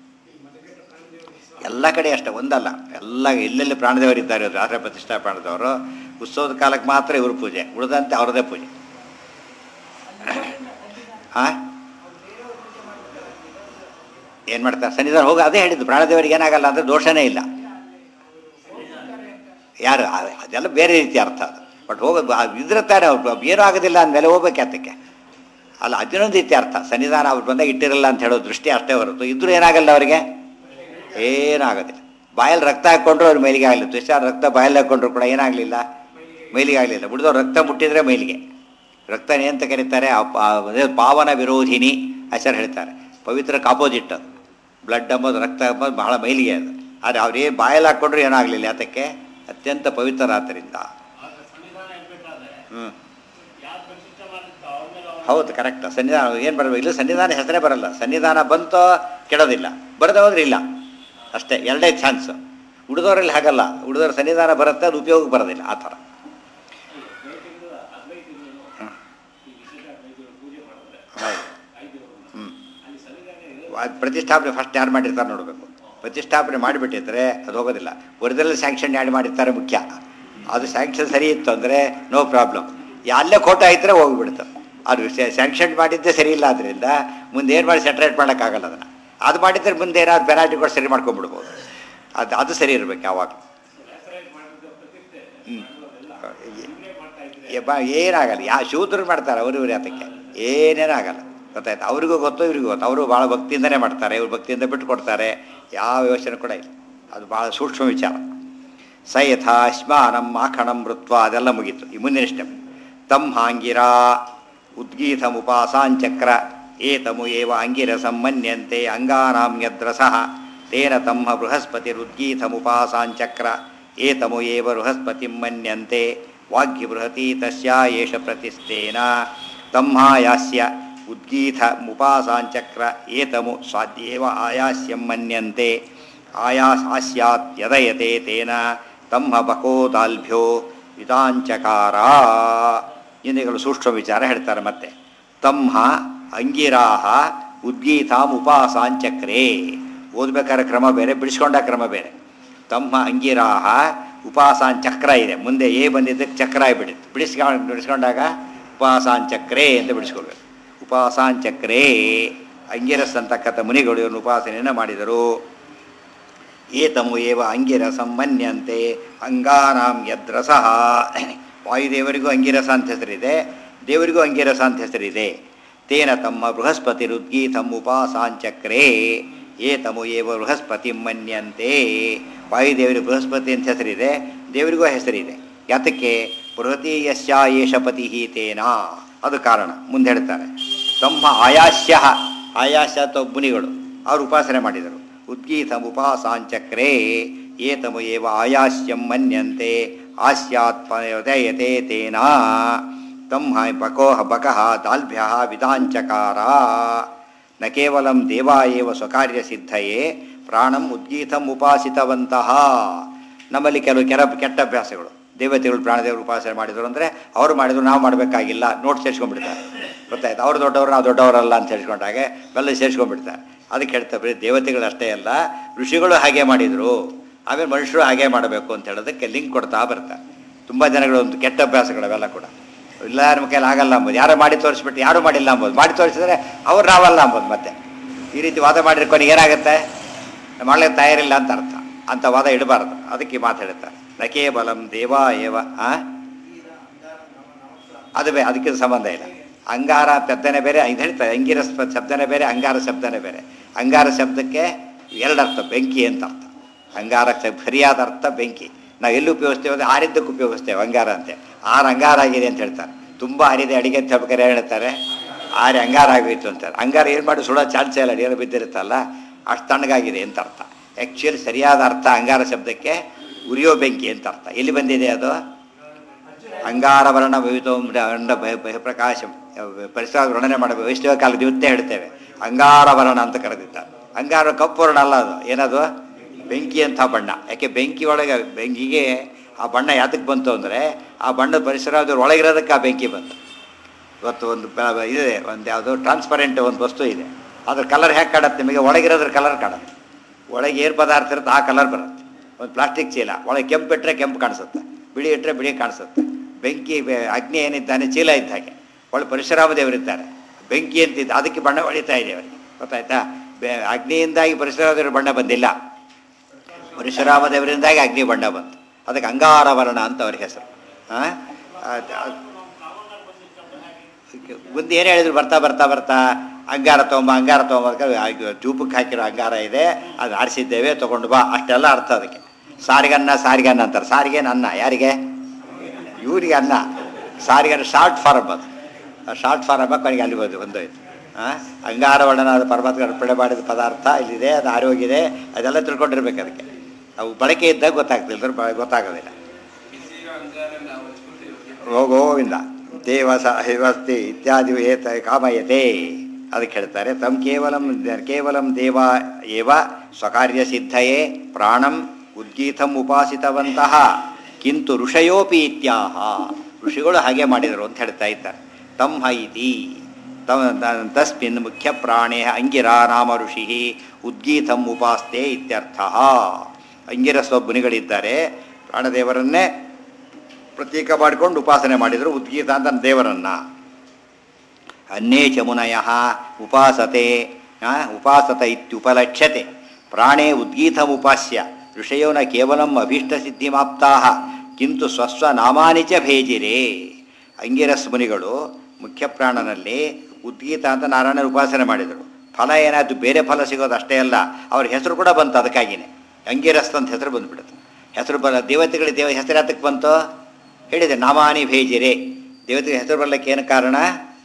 [SPEAKER 1] ಎಲ್ಲ ಕಡೆ ಅಷ್ಟೇ ಒಂದಲ್ಲ ಎಲ್ಲ ಎಲ್ಲೆಲ್ಲಿ ಪ್ರಾಣದೇವರಿದ್ದಾರೆ ರಾತ್ರಿ ಪ್ರತಿಷ್ಠಾಪನದವರು ಉತ್ಸವದ ಕಾಲಕ್ಕೆ ಮಾತ್ರ ಇವ್ರ ಪೂಜೆ ಉಳಿದಂತೆ ಅವ್ರದ್ದೇ ಪೂಜೆ ಹಾಂ ಏನು ಮಾಡ್ತಾರೆ ಸನ್ನಿಧಾನ ಹೋಗಿ ಅದೇ ಹೇಳಿದ್ದು ಪ್ರಾಣದೇವರಿಗೆ ಏನಾಗಲ್ಲ ಅಂದರೆ ದೋಷನೇ ಇಲ್ಲ ಯಾರು ಅ- ಅದೆಲ್ಲ ಬೇರೆ ರೀತಿ ಅರ್ಥ ಅದು ಬಟ್ ಹೋಗೋದು ಇದ್ರೆ ತಾನೆ ಅವ್ರು ಏನೂ ಆಗೋದಿಲ್ಲ ಅಂದಮೇಲೆ ಹೋಗ್ಬೇಕು ಅದಕ್ಕೆ ಅಲ್ಲ ಅದನ್ನೊಂದು ರೀತಿ ಅರ್ಥ ಸನ್ನಿಧಾನ ಅವ್ರು ಬಂದಾಗ ಇಟ್ಟಿರಲ್ಲ ಅಂತ ಹೇಳೋ ದೃಷ್ಟಿ ಅಷ್ಟೇ ಹೊರತು ಇದ್ರೂ ಏನಾಗಲ್ಲ ಅವರಿಗೆ ಏನಾಗೋದಿಲ್ಲ ಬಾಯಲ್ಲಿ ರಕ್ತ ಹಾಕ್ಕೊಂಡ್ರು ಅವ್ರು ಮೈಲಿಗೆ ಆಗಲಿಲ್ಲ ತುಷ್ಟ ರಕ್ತ ಬಾಯಲ್ಲಿ ಹಾಕ್ಕೊಂಡ್ರು ಕೂಡ ಏನಾಗಲಿಲ್ಲ ಮೈಲಿಗೆ ಆಗಲಿಲ್ಲ ಬಿಡಿದವ್ರು ರಕ್ತ ಮುಟ್ಟಿದ್ರೆ ಮೈಲಿಗೆ ರಕ್ತ ಅಂತ ಕರೀತಾರೆ ಆ ಪಾ- ಅದೇ ಪಾವನ ವಿರೋಧಿನಿ ಹೆಸರು ಹೇಳ್ತಾರೆ ಪವಿತ್ರಕ್ಕೆ ಆಪೋಸಿಟ್ ಅದು ಬ್ಲಡ್ ಅಂಬೋದು ರಕ್ತ ಅಂಬೋದು ಬಹಳ ಮೈಲಿಗೆ ಅದು ಆದರೆ ಅವ್ರೇನು ಬಾಯಲ್ಲಿ ಹಾಕ್ಕೊಂಡ್ರು ಏನಾಗಲಿಲ್ಲ ಅದಕ್ಕೆ ಅತ್ಯಂತ ಪವಿತ್ರ ಆದ್ದರಿಂದ ಹ್ಞೂ ಹೌದು ಕರೆಕ್ಟ್ ಸನ್ನಿಧಾನ ಏನು ಬರಬೇಕು ಇಲ್ಲ ಸನ್ನಿಧಾನ ಹೆಸರೇ ಬರಲ್ಲ ಸನ್ನಿಧಾನ ಬಂತೋ ಕೆಡೋದಿಲ್ಲ ಬರದೆ ಹೋದ್ರೆ ಇಲ್ಲ ಅಷ್ಟೇ ಎರಡೇ ಚಾನ್ಸ್ ಉಳಿದವರಲ್ಲಿ ಹಾಗಲ್ಲ ಉಳಿದವ್ರ ಸನ್ನಿಧಾನ ಬರುತ್ತೆ ಅದು ಉಪಯೋಗಕ್ಕೆ ಬರೋದಿಲ್ಲ ಆ ಥರ ಹ್ಮ್. ಹೌದು ಹ್ಞೂ ಅದು ಪ್ರತಿಷ್ಠಾಪನೆ ಫಸ್ಟ್ ಯಾರು ಮಾಡಿರ್ತಾರೆ ನೋಡಬೇಕು ಪ್ರತಿಷ್ಠಾಪನೆ ಮಾಡಿಬಿಟ್ಟಿದ್ರೆ ಅದು ಹೋಗೋದಿಲ್ಲ ಒರಿಜಿನಲ್ ಸ್ಯಾಂಕ್ಷನ್ ಯಾರು ಮಾಡಿರ್ತಾರೆ ಮುಖ್ಯ ಅದು ಸ್ಯಾಂಕ್ಷನ್ ಸರಿ ಇತ್ತು ಅಂದರೆ ನೋ ಪ್ರಾಬ್ಲಮ್ ಅಲ್ಲೇ ಖೋಟ ಇದ್ದರೆ ಹೋಗಿಬಿಡುತ್ತೆ ಅದು ಸ್ಯಾಂಕ್ಷನ್ ಮಾಡಿದ್ದೇ ಸರಿ ಇಲ್ಲ ಆದ್ದರಿಂದ ಮುಂದೆ ಏನು ಮಾಡಿ ಸೆಟ್ರೇಟ್ ಮಾಡೋಕ್ಕಾಗಲ್ಲ ಅದನ್ನು ಅದು ಮಾಡಿದ್ರೆ ಮುಂದೆ ಏನಾದ್ರು ಪೆನಾಲ್ಟಿ ಕೊಟ್ಟು ಸರಿ ಮಾಡ್ಕೊಂಡ್ಬಿಡ್ಬೋದು ಅದು ಅದು ಸರಿ ಇರಬೇಕು ಯಾವಾಗ ಹ್ಞೂ ಬಾ ಏನಾಗಲ್ಲ ಯಾ ಶೂದ್ರರು ಮಾಡ್ತಾರೆ ಅವರು ಇವ್ರು ಯಾತಕ್ಕೆ ಏನೇನೂ ಆಗಲ್ಲ ಗೊತ್ತಾಯ್ತು ಅವ್ರಿಗೂ ಗೊತ್ತು ಇವ್ರಿಗೂ ಗೊತ್ತು ಅವರು ಭಾಳ ಭಕ್ತಿಯಿಂದನೇ ಮಾಡ್ತಾರೆ ಇವ್ರು ಭಕ್ತಿಯಿಂದ ಬಿಟ್ಟು ಕೊಡ್ತಾರೆ ಯಾವ ಯೋಚನೆ ಕೂಡ ಇಲ್ಲ ಅದು ಭಾಳ ಸೂಕ್ಷ್ಮ ವಿಚಾರ ಸ ಯಥಾ ಸ್ಮಾನಂ ಆಖಣಂ ಮೃತ್ವ ಅದೆಲ್ಲ ಮುಗೀತು ಈ ಮುಂದಿನ ಸ್ಟೆಪ್ ತಮ್ ಹಾಂಗಿರ ಉದ್ಗೀತಮುಪಾಸಾಂಚಕ್ರ ಏತಮು ಏವ ಅಂಗಿರಸಂ ಮನ್ಯಂತೆ ಅಂಗಾನಾಂ ಯದ್ರಸಃ ತೇನ ತಮ್ಮ ಬೃಹಸ್ಪತಿರುದ್ಗೀತಮುಪಾಸಾಂಚಕ್ರ ಏತಮು ಏವ ಬೃಹಸ್ಪತಿಂ ಮನ್ಯಂತೆ ವಾಗ್ಯ ಬೃಹತಿ ತಸ್ಯಾ ಏಷ ಪ್ರತಿಸ್ಥೇನ ತಮ್ಮಾಯಾಸ್ಯ ಉದ್ಗೀತಮುಪಾಸಾಂಚಕ್ರ ಏತಮು ಸ್ವಾದ್ಯೇವ ಆಯಾಸ್ಯಂ ಮನ್ಯಂತೆ ಆಯಾಸ್ ಆಸ್ಯಾತ್ ಯದಯತೆ ತೇನ ತಮ್ಮ ಬಕೋದಾಲ್ಭ್ಯೋ ವಿಧಾಂಚಕಾರ ಇಂದಿಗಳು ಸೂಕ್ಷ್ಮ ವಿಚಾರ ಹೇಳ್ತಾರೆ ಮತ್ತೆ ತಮ್ಮ ಅಂಗಿರಾಹ ಉದ್ಗೀತಾಂ ಉಪಾಸಾಂಚಕ್ರೇ ಓದ್ಬೇಕಾದ್ರೆ ಕ್ರಮ ಬೇರೆ ಬಿಡಿಸ್ಕೊಂಡ ಕ್ರಮ ಬೇರೆ ತಮ್ಮ ಅಂಗಿರಾಹ ಉಪಾಸಾನ್ ಚಕ್ರ ಇದೆ ಮುಂದೆ ಏ ಬಂದಿದ್ದಕ್ಕೆ ಚಕ್ರ ಆಗಿಬಿಡುತ್ತೆ ಬಿಡಿಸ್ಕೊಂಡು ಬಿಡಿಸ್ಕೊಂಡಾಗ ಉಪಾಸಾನ್ ಚಕ್ರೇ ಅಂತ ಬಿಡಿಸ್ಕೊಳ್ಬೇಕು ಉಪಾಸಾನ್ ಚಕ್ರೇ ಅಂಗಿರಸ್ ಅಂತಕ್ಕಂಥ ಮುನಿಗಳು ಇವನು ಉಪಾಸನೆಯನ್ನು ಮಾಡಿದರು ಏತಮು ಏವ ಅಂಗಿರಸಂ ಮನ್ಯಂತೆ ಅಂಗಾನಾಂ ಯದ್ರಸಃ ವಾಯುದೇವರಿಗೂ ಅಂಗಿರಸ ಅಂತ ಹೆಸರಿದೆ ದೇವರಿಗೂ ಅಂಗಿರಸ ಅಂತ ಹೆಸರಿದೆ ತೇನ ತಮ್ಮ ಬೃಹಸ್ಪತಿರುದ್ಗೀತಂ ಉಪಾಸಾಂಚಕ್ರೇ ಏತಮು ಏವ ಬೃಹಸ್ಪತಿ ಮನ್ಯಂತೆ ವಾಯುದೇವರಿಗೆ ಬೃಹಸ್ಪತಿ ಅಂತ ಹೆಸರಿದೆ ದೇವರಿಗೂ ಹೆಸರಿದೆ ಯಾತಕ್ಕೆ ಬೃಹತಿ ಯಸ್ಯ ಏಷ ಪತಿ ತೇನ ಅದು ಕಾರಣ ಮುಂದೆ ಹೇಳ್ತಾರೆ ತಮ್ಮ ಆಯಾಸ್ಯ ಆಯಾಸ್ಯ ಅಥವಾ ಮುನಿಗಳು ಅವರು ಉಪಾಸನೆ ಮಾಡಿದರು ಉದ್ಗೀತಂ ಉಪಾಸಾಂಚಕ್ರೇ ಏತಮು ಏವ ಆಯಾಸ್ಯಂ ಮನ್ಯಂತೆ ಆಸ್ಯಾತ್ ಉದಯತೆ ತೇನ ತಮ್ಮ ಬಕೋಹ ಬಕಃ ದಾಲ್ಭ್ಯ ವಿಧಾಂಚಕಾರ ನ ಕೇವಲಂ ದೇವಾ ಏವ ಸ್ವಕಾರ್ಯಸಿದ್ಧಯೇ ಪ್ರಾಣಂ ಉದ್ಗೀತಂ ಉಪಾಸಿತವಂತಹ ನಮ್ಮಲ್ಲಿ ಕೆಲವು ಕೆರ ಕೆಟ್ಟ ಅಭ್ಯಾಸಗಳು ದೇವತೆಗಳು ಪ್ರಾಣದೇವರು ಉಪಾಸನೆ ಮಾಡಿದರು ಅಂದರೆ ಅವರು ಮಾಡಿದ್ರು ನಾವು ಮಾಡಬೇಕಾಗಿಲ್ಲ ನೋಟ್ ಸೇರಿಸ್ಕೊಂಡ್ಬಿಡ್ತಾರೆ ಗೊತ್ತಾಯ್ತು ಅವ್ರು ದೊಡ್ಡವರು ನಾವು ದೊಡ್ಡವರಲ್ಲ ಅಂತ ಹೇಳ್ಕೊಂಡಾಗೆ ಬೆಲ್ಲ ಸೇರಿಸ್ಕೊಂಡ್ಬಿಡ್ತಾರೆ ಅದಕ್ಕೆ ಹೇಳ್ತಾರೆ ದೇವತೆಗಳು ಅಷ್ಟೇ ಅಲ್ಲ ಋಷಿಗಳು ಹಾಗೆ ಮಾಡಿದರು ಆಮೇಲೆ ಮನುಷ್ಯರು ಹಾಗೆ ಮಾಡಬೇಕು ಅಂತ ಹೇಳೋದಕ್ಕೆ ಲಿಂಕ್ ಕೊಡ್ತಾ ಬರ್ತಾರೆ ತುಂಬ ಜನಗಳು ಒಂದು ಕೆಟ್ಟ ಅಭ್ಯಾಸಗಳು ಅವೆಲ್ಲ ಕೂಡ ಇಲ್ಲ ನಮ್ಮ ಕೈಲಿ ಆಗಲ್ಲ ಅಂಬೋದು ಯಾರೋ ಮಾಡಿ ತೋರಿಸ್ಬಿಟ್ಟು ಯಾರೂ ಮಾಡಿಲ್ಲ ಅಂಬೋದು ಮಾಡಿ ತೋರಿಸಿದ್ರೆ ಅವ್ರು ನಾವಲ್ಲ ಅಂಬೋದು ಮತ್ತೆ ಈ ರೀತಿ ವಾದ ಮಾಡಿದ್ರೆ ಕೊನೆಗೆ ಏನಾಗುತ್ತೆ ಮಾಡಲಿಕ್ಕೆ ತಯಾರಿಲ್ಲ ಅಂತ ಅರ್ಥ ಅಂತ ವಾದ ಇಡಬಾರ್ದು ಅದಕ್ಕೆ ಈ ಮಾತು ಹೇಳ್ತಾರೆ ನ ಕೇವಲಂ ದೇವಾ ಏವ ಆ? ಅದು ಬೇ ಅದಕ್ಕೆ ಸಂಬಂಧ ಇಲ್ಲ ಅಂಗಾರ ಶಬ್ದನೇ ಬೇರೆ ಇದು ಹೇಳ್ತಾರೆ ಅಂಗಿರ ಸ್ಪ- ಶಬ್ದನೇ ಬೇರೆ ಅಂಗಾರ ಶಬ್ದನೇ ಬೇರೆ ಅಂಗಾರ ಶಬ್ದಕ್ಕೆ ಎರಡು ಅರ್ಥ ಬೆಂಕಿ ಅಂತ ಅರ್ಥ ಅಂಗಾರ ಶಬ್- ಸರಿಯಾದ ಅರ್ಥ ಬೆಂಕಿ ನಾವು ಎಲ್ಲಿ ಉಪಯೋಗಿಸ್ತೇವೆ ಅಂದರೆ ಆರಿದ್ದಕ್ಕೆ ಉಪಯೋಗಿಸ್ತೇವೆ ಅಂಗಾರ ಅಂತೆ ಆರು ಅಂಗಾರ ಆಗಿದೆ ಅಂತ ಹೇಳ್ತಾರೆ ತುಂಬ ಹರಿದೆ ಅಡಿಗೆ ಅಂತ ಹೇಳ್ಬೇಕಾರೆ ಏನ್ ಹೇಳ್ತಾರೆ ಆರು ಅಂಗಾರ ಆಗೋಯ್ತು ಅಂತಾರೆ ಅಂಗಾರ ಏನು ಮಾಡಿ ಸುಡೋ ಚಾನ್ಸೇ ಇಲ್ಲ ಅಡಿಗೆ ಬಿದ್ದಿರುತ್ತಲ್ಲ ಅಷ್ಟು ತಣ್ಣಗಾಗಿದೆ ಅಂತ ಅರ್ಥ ಆ್ಯಕ್ಚುಲಿ ಸರಿಯಾದ ಅರ್ಥ ಅಂಗಾರ ಶಬ್ದಕ್ಕೆ ಉರಿಯೋ ಬೆಂಕಿ ಅಂತ ಅರ್ಥ ಎಲ್ಲಿ ಬಂದಿದೆ ಅದು ಅಂಗಾರವರ್ಣ ವಿವಿಧ ಪ್ರಕಾಶ ಪರಿಸರ ವರ್ಣನೆ ಮಾಡಬೇಕು ವೈಷ್ಣವ ಕಾಲದ ಇವತ್ತೇ ಹೇಳ್ತೇವೆ ಅಂಗಾರವರ್ಣ ಅಂತ ಕರೆದಿದ್ದಾರೆ ಅಂಗಾರ ಕಪ್ಪು ವರ್ಣ ಅಲ್ಲ ಅದು ಏನದು ಬೆಂಕಿ ಅಂತ ಬಣ್ಣ ಯಾಕೆ ಬೆಂಕಿ ಒಳಗೆ ಬೆಂಕಿಗೆ ಆ ಬಣ್ಣ ಯಾತಕ್ಕೆ ಬಂತು ಅಂದರೆ ಆ ಬಣ್ಣದ ಪರಿಸರ ಅದ್ರ ಒಳಗಿರೋದಕ್ಕೆ ಆ ಬೆಂಕಿ ಬಂತು ಇವತ್ತು ಒಂದು ಪ- ಇದೆ ಒಂದು ಯಾವುದು ಟ್ರಾನ್ಸ್ಪರೆಂಟ್ ಒಂದು ವಸ್ತು ಇದೆ ಅದ್ರ ಕಲರ್ ಹೇಗೆ ಕಾಣುತ್ತೆ ನಿಮಗೆ ಒಳಗಿರೋದ್ರ ಕಲರ್ ಕಾಣುತ್ತೆ ಒಳಗೆ ಏನು ಪದಾರ್ಥ ಇರುತ್ತೆ ಆ ಕಲರ್ ಬರುತ್ತೆ ಒಂದು ಪ್ಲಾಸ್ಟಿಕ್ ಚೀಲ ಒಳಗೆ ಕೆಂಪು ಇಟ್ಟರೆ ಕೆಂಪು ಕಾಣಿಸುತ್ತೆ ಬಿಳಿ ಇಟ್ಟರೆ ಬಿಳಿ ಕಾಣಿಸುತ್ತೆ ಬೆಂಕಿ ಬೆ- ಅಗ್ನಿ ಏನಿದ್ದಾನೆ ಚೀಲ ಇದ್ದ ಹಾಗೆ ಒಳ್ಳೆ ಪರಶುರಾಮ ದೇವರಿದ್ದಾರೆ ಬೆಂಕಿ ಅಂತಿದ್ದು ಅದಕ್ಕೆ ಬಣ್ಣ ಹೊಡಿತಾ ಇದೆ ಅವರಿಗೆ ಗೊತ್ತಾಯ್ತಾ ಬೆ- ಅಗ್ನಿಯಿಂದಾಗಿ ಪರಶುರಾಮ ದೇವರ ಬಣ್ಣ ಬಂದಿಲ್ಲ ಪರಶುರಾಮ ದೇವರಿಂದಾಗಿ ಅಗ್ನಿ ಬಣ್ಣ ಬಂತು ಅದಕ್ಕೆ ಅಂಗಾರವರ್ಣ ಅಂತ ಅವ್ರ ಹೆಸರು ಹಾಂ ಮುಂದೆ ಏನು ಹೇಳಿದ್ರು ಬರ್ತಾ ಬರ್ತಾ ಬರ್ತಾ ಅಂಗಾರ ತೊಗೊಂಬ ಅಂಗಾರ ತೊಗೊಂಬ ಜೂಪಕ್ಕೆ ಹಾಕಿರೋ ಅಂಗಾರ ಇದೆ ಅದು ಆರಿಸಿದ್ದೇವೆ ತೊಗೊಂಡು ಬಾ ಅಷ್ಟೆಲ್ಲ ಅರ್ಥ ಅದಕ್ಕೆ ಸಾರಿಗನ್ನ ಸಾರಿಗನ್ನ ಅಂತಾರೆ ಸಾರಿಗೇನು ಅನ್ನ ಯಾರಿಗೆ ಇವರಿಗೆ ಅನ್ನ ಸಾರಿಗನ್ನ ಶಾರ್ಟ್ ಫಾರಮ್ ಅದು ಶಾರ್ಟ್ ಫಾರಮ್ ಕೊನೆಗೆ ಅಲ್ಲಿ ಬಂದು ಬಂದೋಯ್ತು ಹಾಂ ಅಂಗಾರವರ್ಣನಾದ ಪರಮಾತ್ಮ ಅರ್ಪಣೆ ಮಾಡಿದ ಪದಾರ್ಥ ಇಲ್ಲಿದೆ ಅದು ಆರೋಗ್ಯದೆ ಅದೆಲ್ಲ ತಿಳ್ಕೊಂಡಿರ್ಬೇಕು ಅದಕ್ಕೆ ಅವು ಬಳಕೆ ಇದ್ದಾಗ ಗೊತ್ತಾಗ್ತಿಲ್ಲ ಬ- ಗೊತ್ತಾಗೋದಿಲ್ಲ ಗೋವಿಂದ ದೇವ ಸಹವಸ್ತಿ ಇತ್ಯಾದಿ ಏತ ಕಾಮಯತೆ ಅದಕ್ಕೆ ಹೇಳ್ತಾರೆ ತಮ್ ಕೇವಲಂ ಕೇವಲಂ ದೇವ ಏವ ಸ್ವಕಾರ್ಯ ಸಿದ್ಧಯೇ ಪ್ರಾಣಂ ಉದ್ಗೀತಂ ಉಪಾಸಿತವಂತಹ ಕಿಂತು ಋಷಯೋಪಿ ಇತ್ಯಾಹ ಋಷಿಗಳು ಹಾಗೆ ಮಾಡಿದರು ಅಂತ ಹೇಳ್ತಾ ಇದ್ದಾರೆ ತಮ್ಮ ಇತಿ ತಮ್ ತ- ತಸ್ಮಿನ್ ಮುಖ್ಯ ಪ್ರಾಣೇ ಅಂಗಿರಾ ನಾಮ ಋಷಿ ಉದ್ಗೀತಂ ಉಪಾಸ್ತೆ ಇತ್ಯರ್ಥ ಅಂಗಿರಸ್ವ ಮುನಿಗಳಿದ್ದಾರೆ ಪ್ರಾಣದೇವರನ್ನೇ ಪ್ರತೀಕ ಮಾಡಿಕೊಂಡು ಉಪಾಸನೆ ಮಾಡಿದರು ಉದ್ಗೀತ ಅಂತ ದೇವರನ್ನ ಅನ್ಯೇ ಚ ಮುನಯ ಉಪಾಸತೆ ಆ, ಉಪಾಸತ ಇತ್ಯುಪಲಕ್ಷ್ಯತೆ ಪ್ರಾಣೇ ಉದ್ಗೀತಮುಪಾಸ್ಯ ಋಷಯೋ ನ ಕೇವಲಂ ಅಭೀಷ್ಟಸಿದ್ಧಿಮಾಪ್ತಾ ಕಿಂತು ಸ್ವಸ್ವ ನಾಮಾನಿ ಚ ಭೇಜಿರೆ ಅಂಗಿರಸ್ ಮುನಿಗಳು ಮುಖ್ಯ ಪ್ರಾಣನಲ್ಲಿ ಉದ್ಗೀತ ಅಂತ ನಾರಾಯಣನ ಉಪಾಸನೆ ಮಾಡಿದರು ಫಲ ಏನಾಯ್ತು ಬೇರೆ ಫಲ ಸಿಗೋದು ಅಷ್ಟೇ ಅಲ್ಲ ಅವ್ರ ಹೆಸರು ಕೂಡ ಬಂತು ಅದಕ್ಕಾಗಿಯೇ ಅಂಗಿರಸ್ ಅಂತ ಹೆಸರು ಬಂದ್ಬಿಡುತ್ತೆ ಹೆಸರು ಬರ ದೇವತೆಗಳಿಗೆ ದೇವ ಹೆಸರು ಯಾತಕ್ಕೆ ಬಂತು ಹೇಳಿದೆ ನಾಮಾನಿ ಭೇಜಿರೆ ದೇವತೆಗೆ ಹೆಸರು ಬರಲಿಕ್ಕೆ ಏನು ಕಾರಣ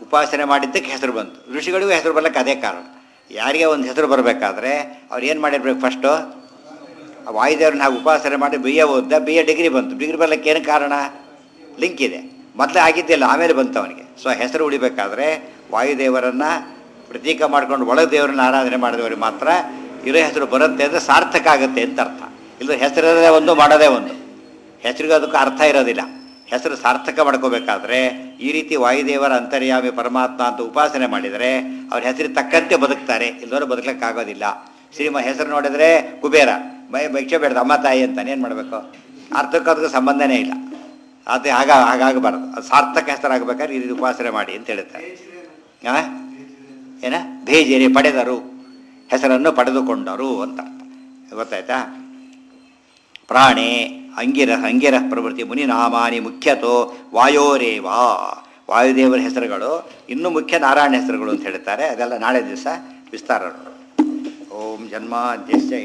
[SPEAKER 1] ಉಪಾಸನೆ ಮಾಡಿದ್ದಕ್ಕೆ ಹೆಸರು ಬಂತು ಋಷಿಗಳಿಗೂ ಹೆಸರು ಬರ್ಲಿಕ್ಕೆ ಅದೇ ಕಾರಣ ಯಾರಿಗೆ ಒಂದು ಹೆಸರು ಬರಬೇಕಾದ್ರೆ ಅವ್ರು ಏನು ಮಾಡಿರ್ಬೇಕು ಫಸ್ಟು ವಾಯುದೇವ್ರನ್ನ ಹಾಗೆ ಉಪಾಸನೆ ಮಾಡಿ ಬಿ ಎ ಓದ್ದ ಬಿ ಎ ಡಿಗ್ರಿ ಬಂತು ಡಿಗ್ರಿ ಬರ್ಲಿಕ್ಕೆ ಏನು ಕಾರಣ ಲಿಂಕ್ ಇದೆ ಮೊದಲೇ ಆಗಿದ್ದಿಲ್ಲ ಆಮೇಲೆ ಬಂತು ಅವನಿಗೆ ಸೊ ಹೆಸರು ಉಳಿಬೇಕಾದ್ರೆ ವಾಯುದೇವರನ್ನು ಪ್ರತೀಕ ಮಾಡ್ಕೊಂಡು ಒಳಗೆ ದೇವರನ್ನ ಆರಾಧನೆ ಮಾಡಿದವರಿಗೆ ಮಾತ್ರ ಇರೋ ಹೆಸರು ಬರುತ್ತೆ ಅಂದರೆ ಸಾರ್ಥಕ ಆಗುತ್ತೆ ಅಂತ ಅರ್ಥ ಇಲ್ಲ ಹೆಸರದೇ ಒಂದು ಮಾಡೋದೇ ಒಂದು ಹೆಸರಿಗೆ ಅದಕ್ಕೆ ಅರ್ಥ ಇರೋದಿಲ್ಲ ಹೆಸರು ಸಾರ್ಥಕ ಮಾಡ್ಕೋಬೇಕಾದ್ರೆ ಈ ರೀತಿ ವಾಯುದೇವರ ಅಂತರ್ಯಾಮಿ ಪರಮಾತ್ಮ ಅಂತ ಉಪಾಸನೆ ಮಾಡಿದರೆ ಅವ್ರ ಹೆಸರಿಗೆ ತಕ್ಕಂತೆ ಬದುಕ್ತಾರೆ ಇಲ್ಲದವರು ಬದುಕಲಿಕ್ಕಾಗೋದಿಲ್ಲ ಶ್ರೀಮ ಹೆಸರು ನೋಡಿದರೆ ಕುಬೇರ ಬೈ ಭಿಕ್ಷೆ ಬೇಡ್ದು ಅಮ್ಮ ತಾಯಿ ಅಂತಾನೆ ಏನು ಮಾಡಬೇಕು ಅರ್ಥಕ್ಕೆ ಅದಕ್ಕೆ ಸಂಬಂಧನೇ ಇಲ್ಲ ಅದು ಆಗ ಹಾಗಾಗಬಾರ್ದು ಅದು ಸಾರ್ಥಕ ಹೆಸರಾಗಬೇಕಾದ್ರೆ ಈ ರೀತಿ ಉಪಾಸನೆ ಮಾಡಿ ಅಂತ ಹೇಳ್ತಾರೆ ಆ? ಏನ ಭೇಜೇರಿ ಪಡೆದರು ಹೆಸರನ್ನು ಪಡೆದುಕೊಂಡರು ಅಂತ ಅರ್ಥ ಗೊತ್ತಾಯ್ತಾ ಪ್ರಾಣೇ ಅಂಗಿರ ಅಂಗಿರ ಪ್ರವೃತ್ತಿ ಮುನಿನಾಮಾನಿ ಮುಖ್ಯತೋ ವಾಯೋರೇವಾ ವಾಯುದೇವರ ಹೆಸರುಗಳು ಇನ್ನೂ ಮುಖ್ಯ ನಾರಾಯಣ ಹೆಸರುಗಳು ಅಂತ ಹೇಳ್ತಾರೆ ಅದೆಲ್ಲ ನಾಳೆ ದಿವಸ ವಿಸ್ತಾರ ನೋಡೋಣ. ಓಂ ಜನ್ಮಾದ್ಯಸ್ಯ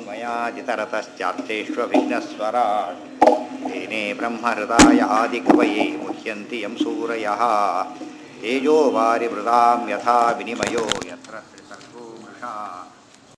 [SPEAKER 1] ಯತೋನ್ಮಯಾಜಿತರತಶ್ಚಾರ್ಥೇಷ್ವಭಿಘ್ನಸ್ವರ ತೇನೇ ಬ್ರಹ್ಮಹೃದಾಯ ಆದಿಕವಯೇ ಮುಹ್ಯಂತಿ ಯಂ ಸೂರಯಃ ತೇಜೋ ವಾರಿ ಮೃದಾಂ ಯಥಾ ವಿನಿಮಯೋ ಯತ್ರ ತ್ರಿಸರ್ಗೋ ಮೃಷಾ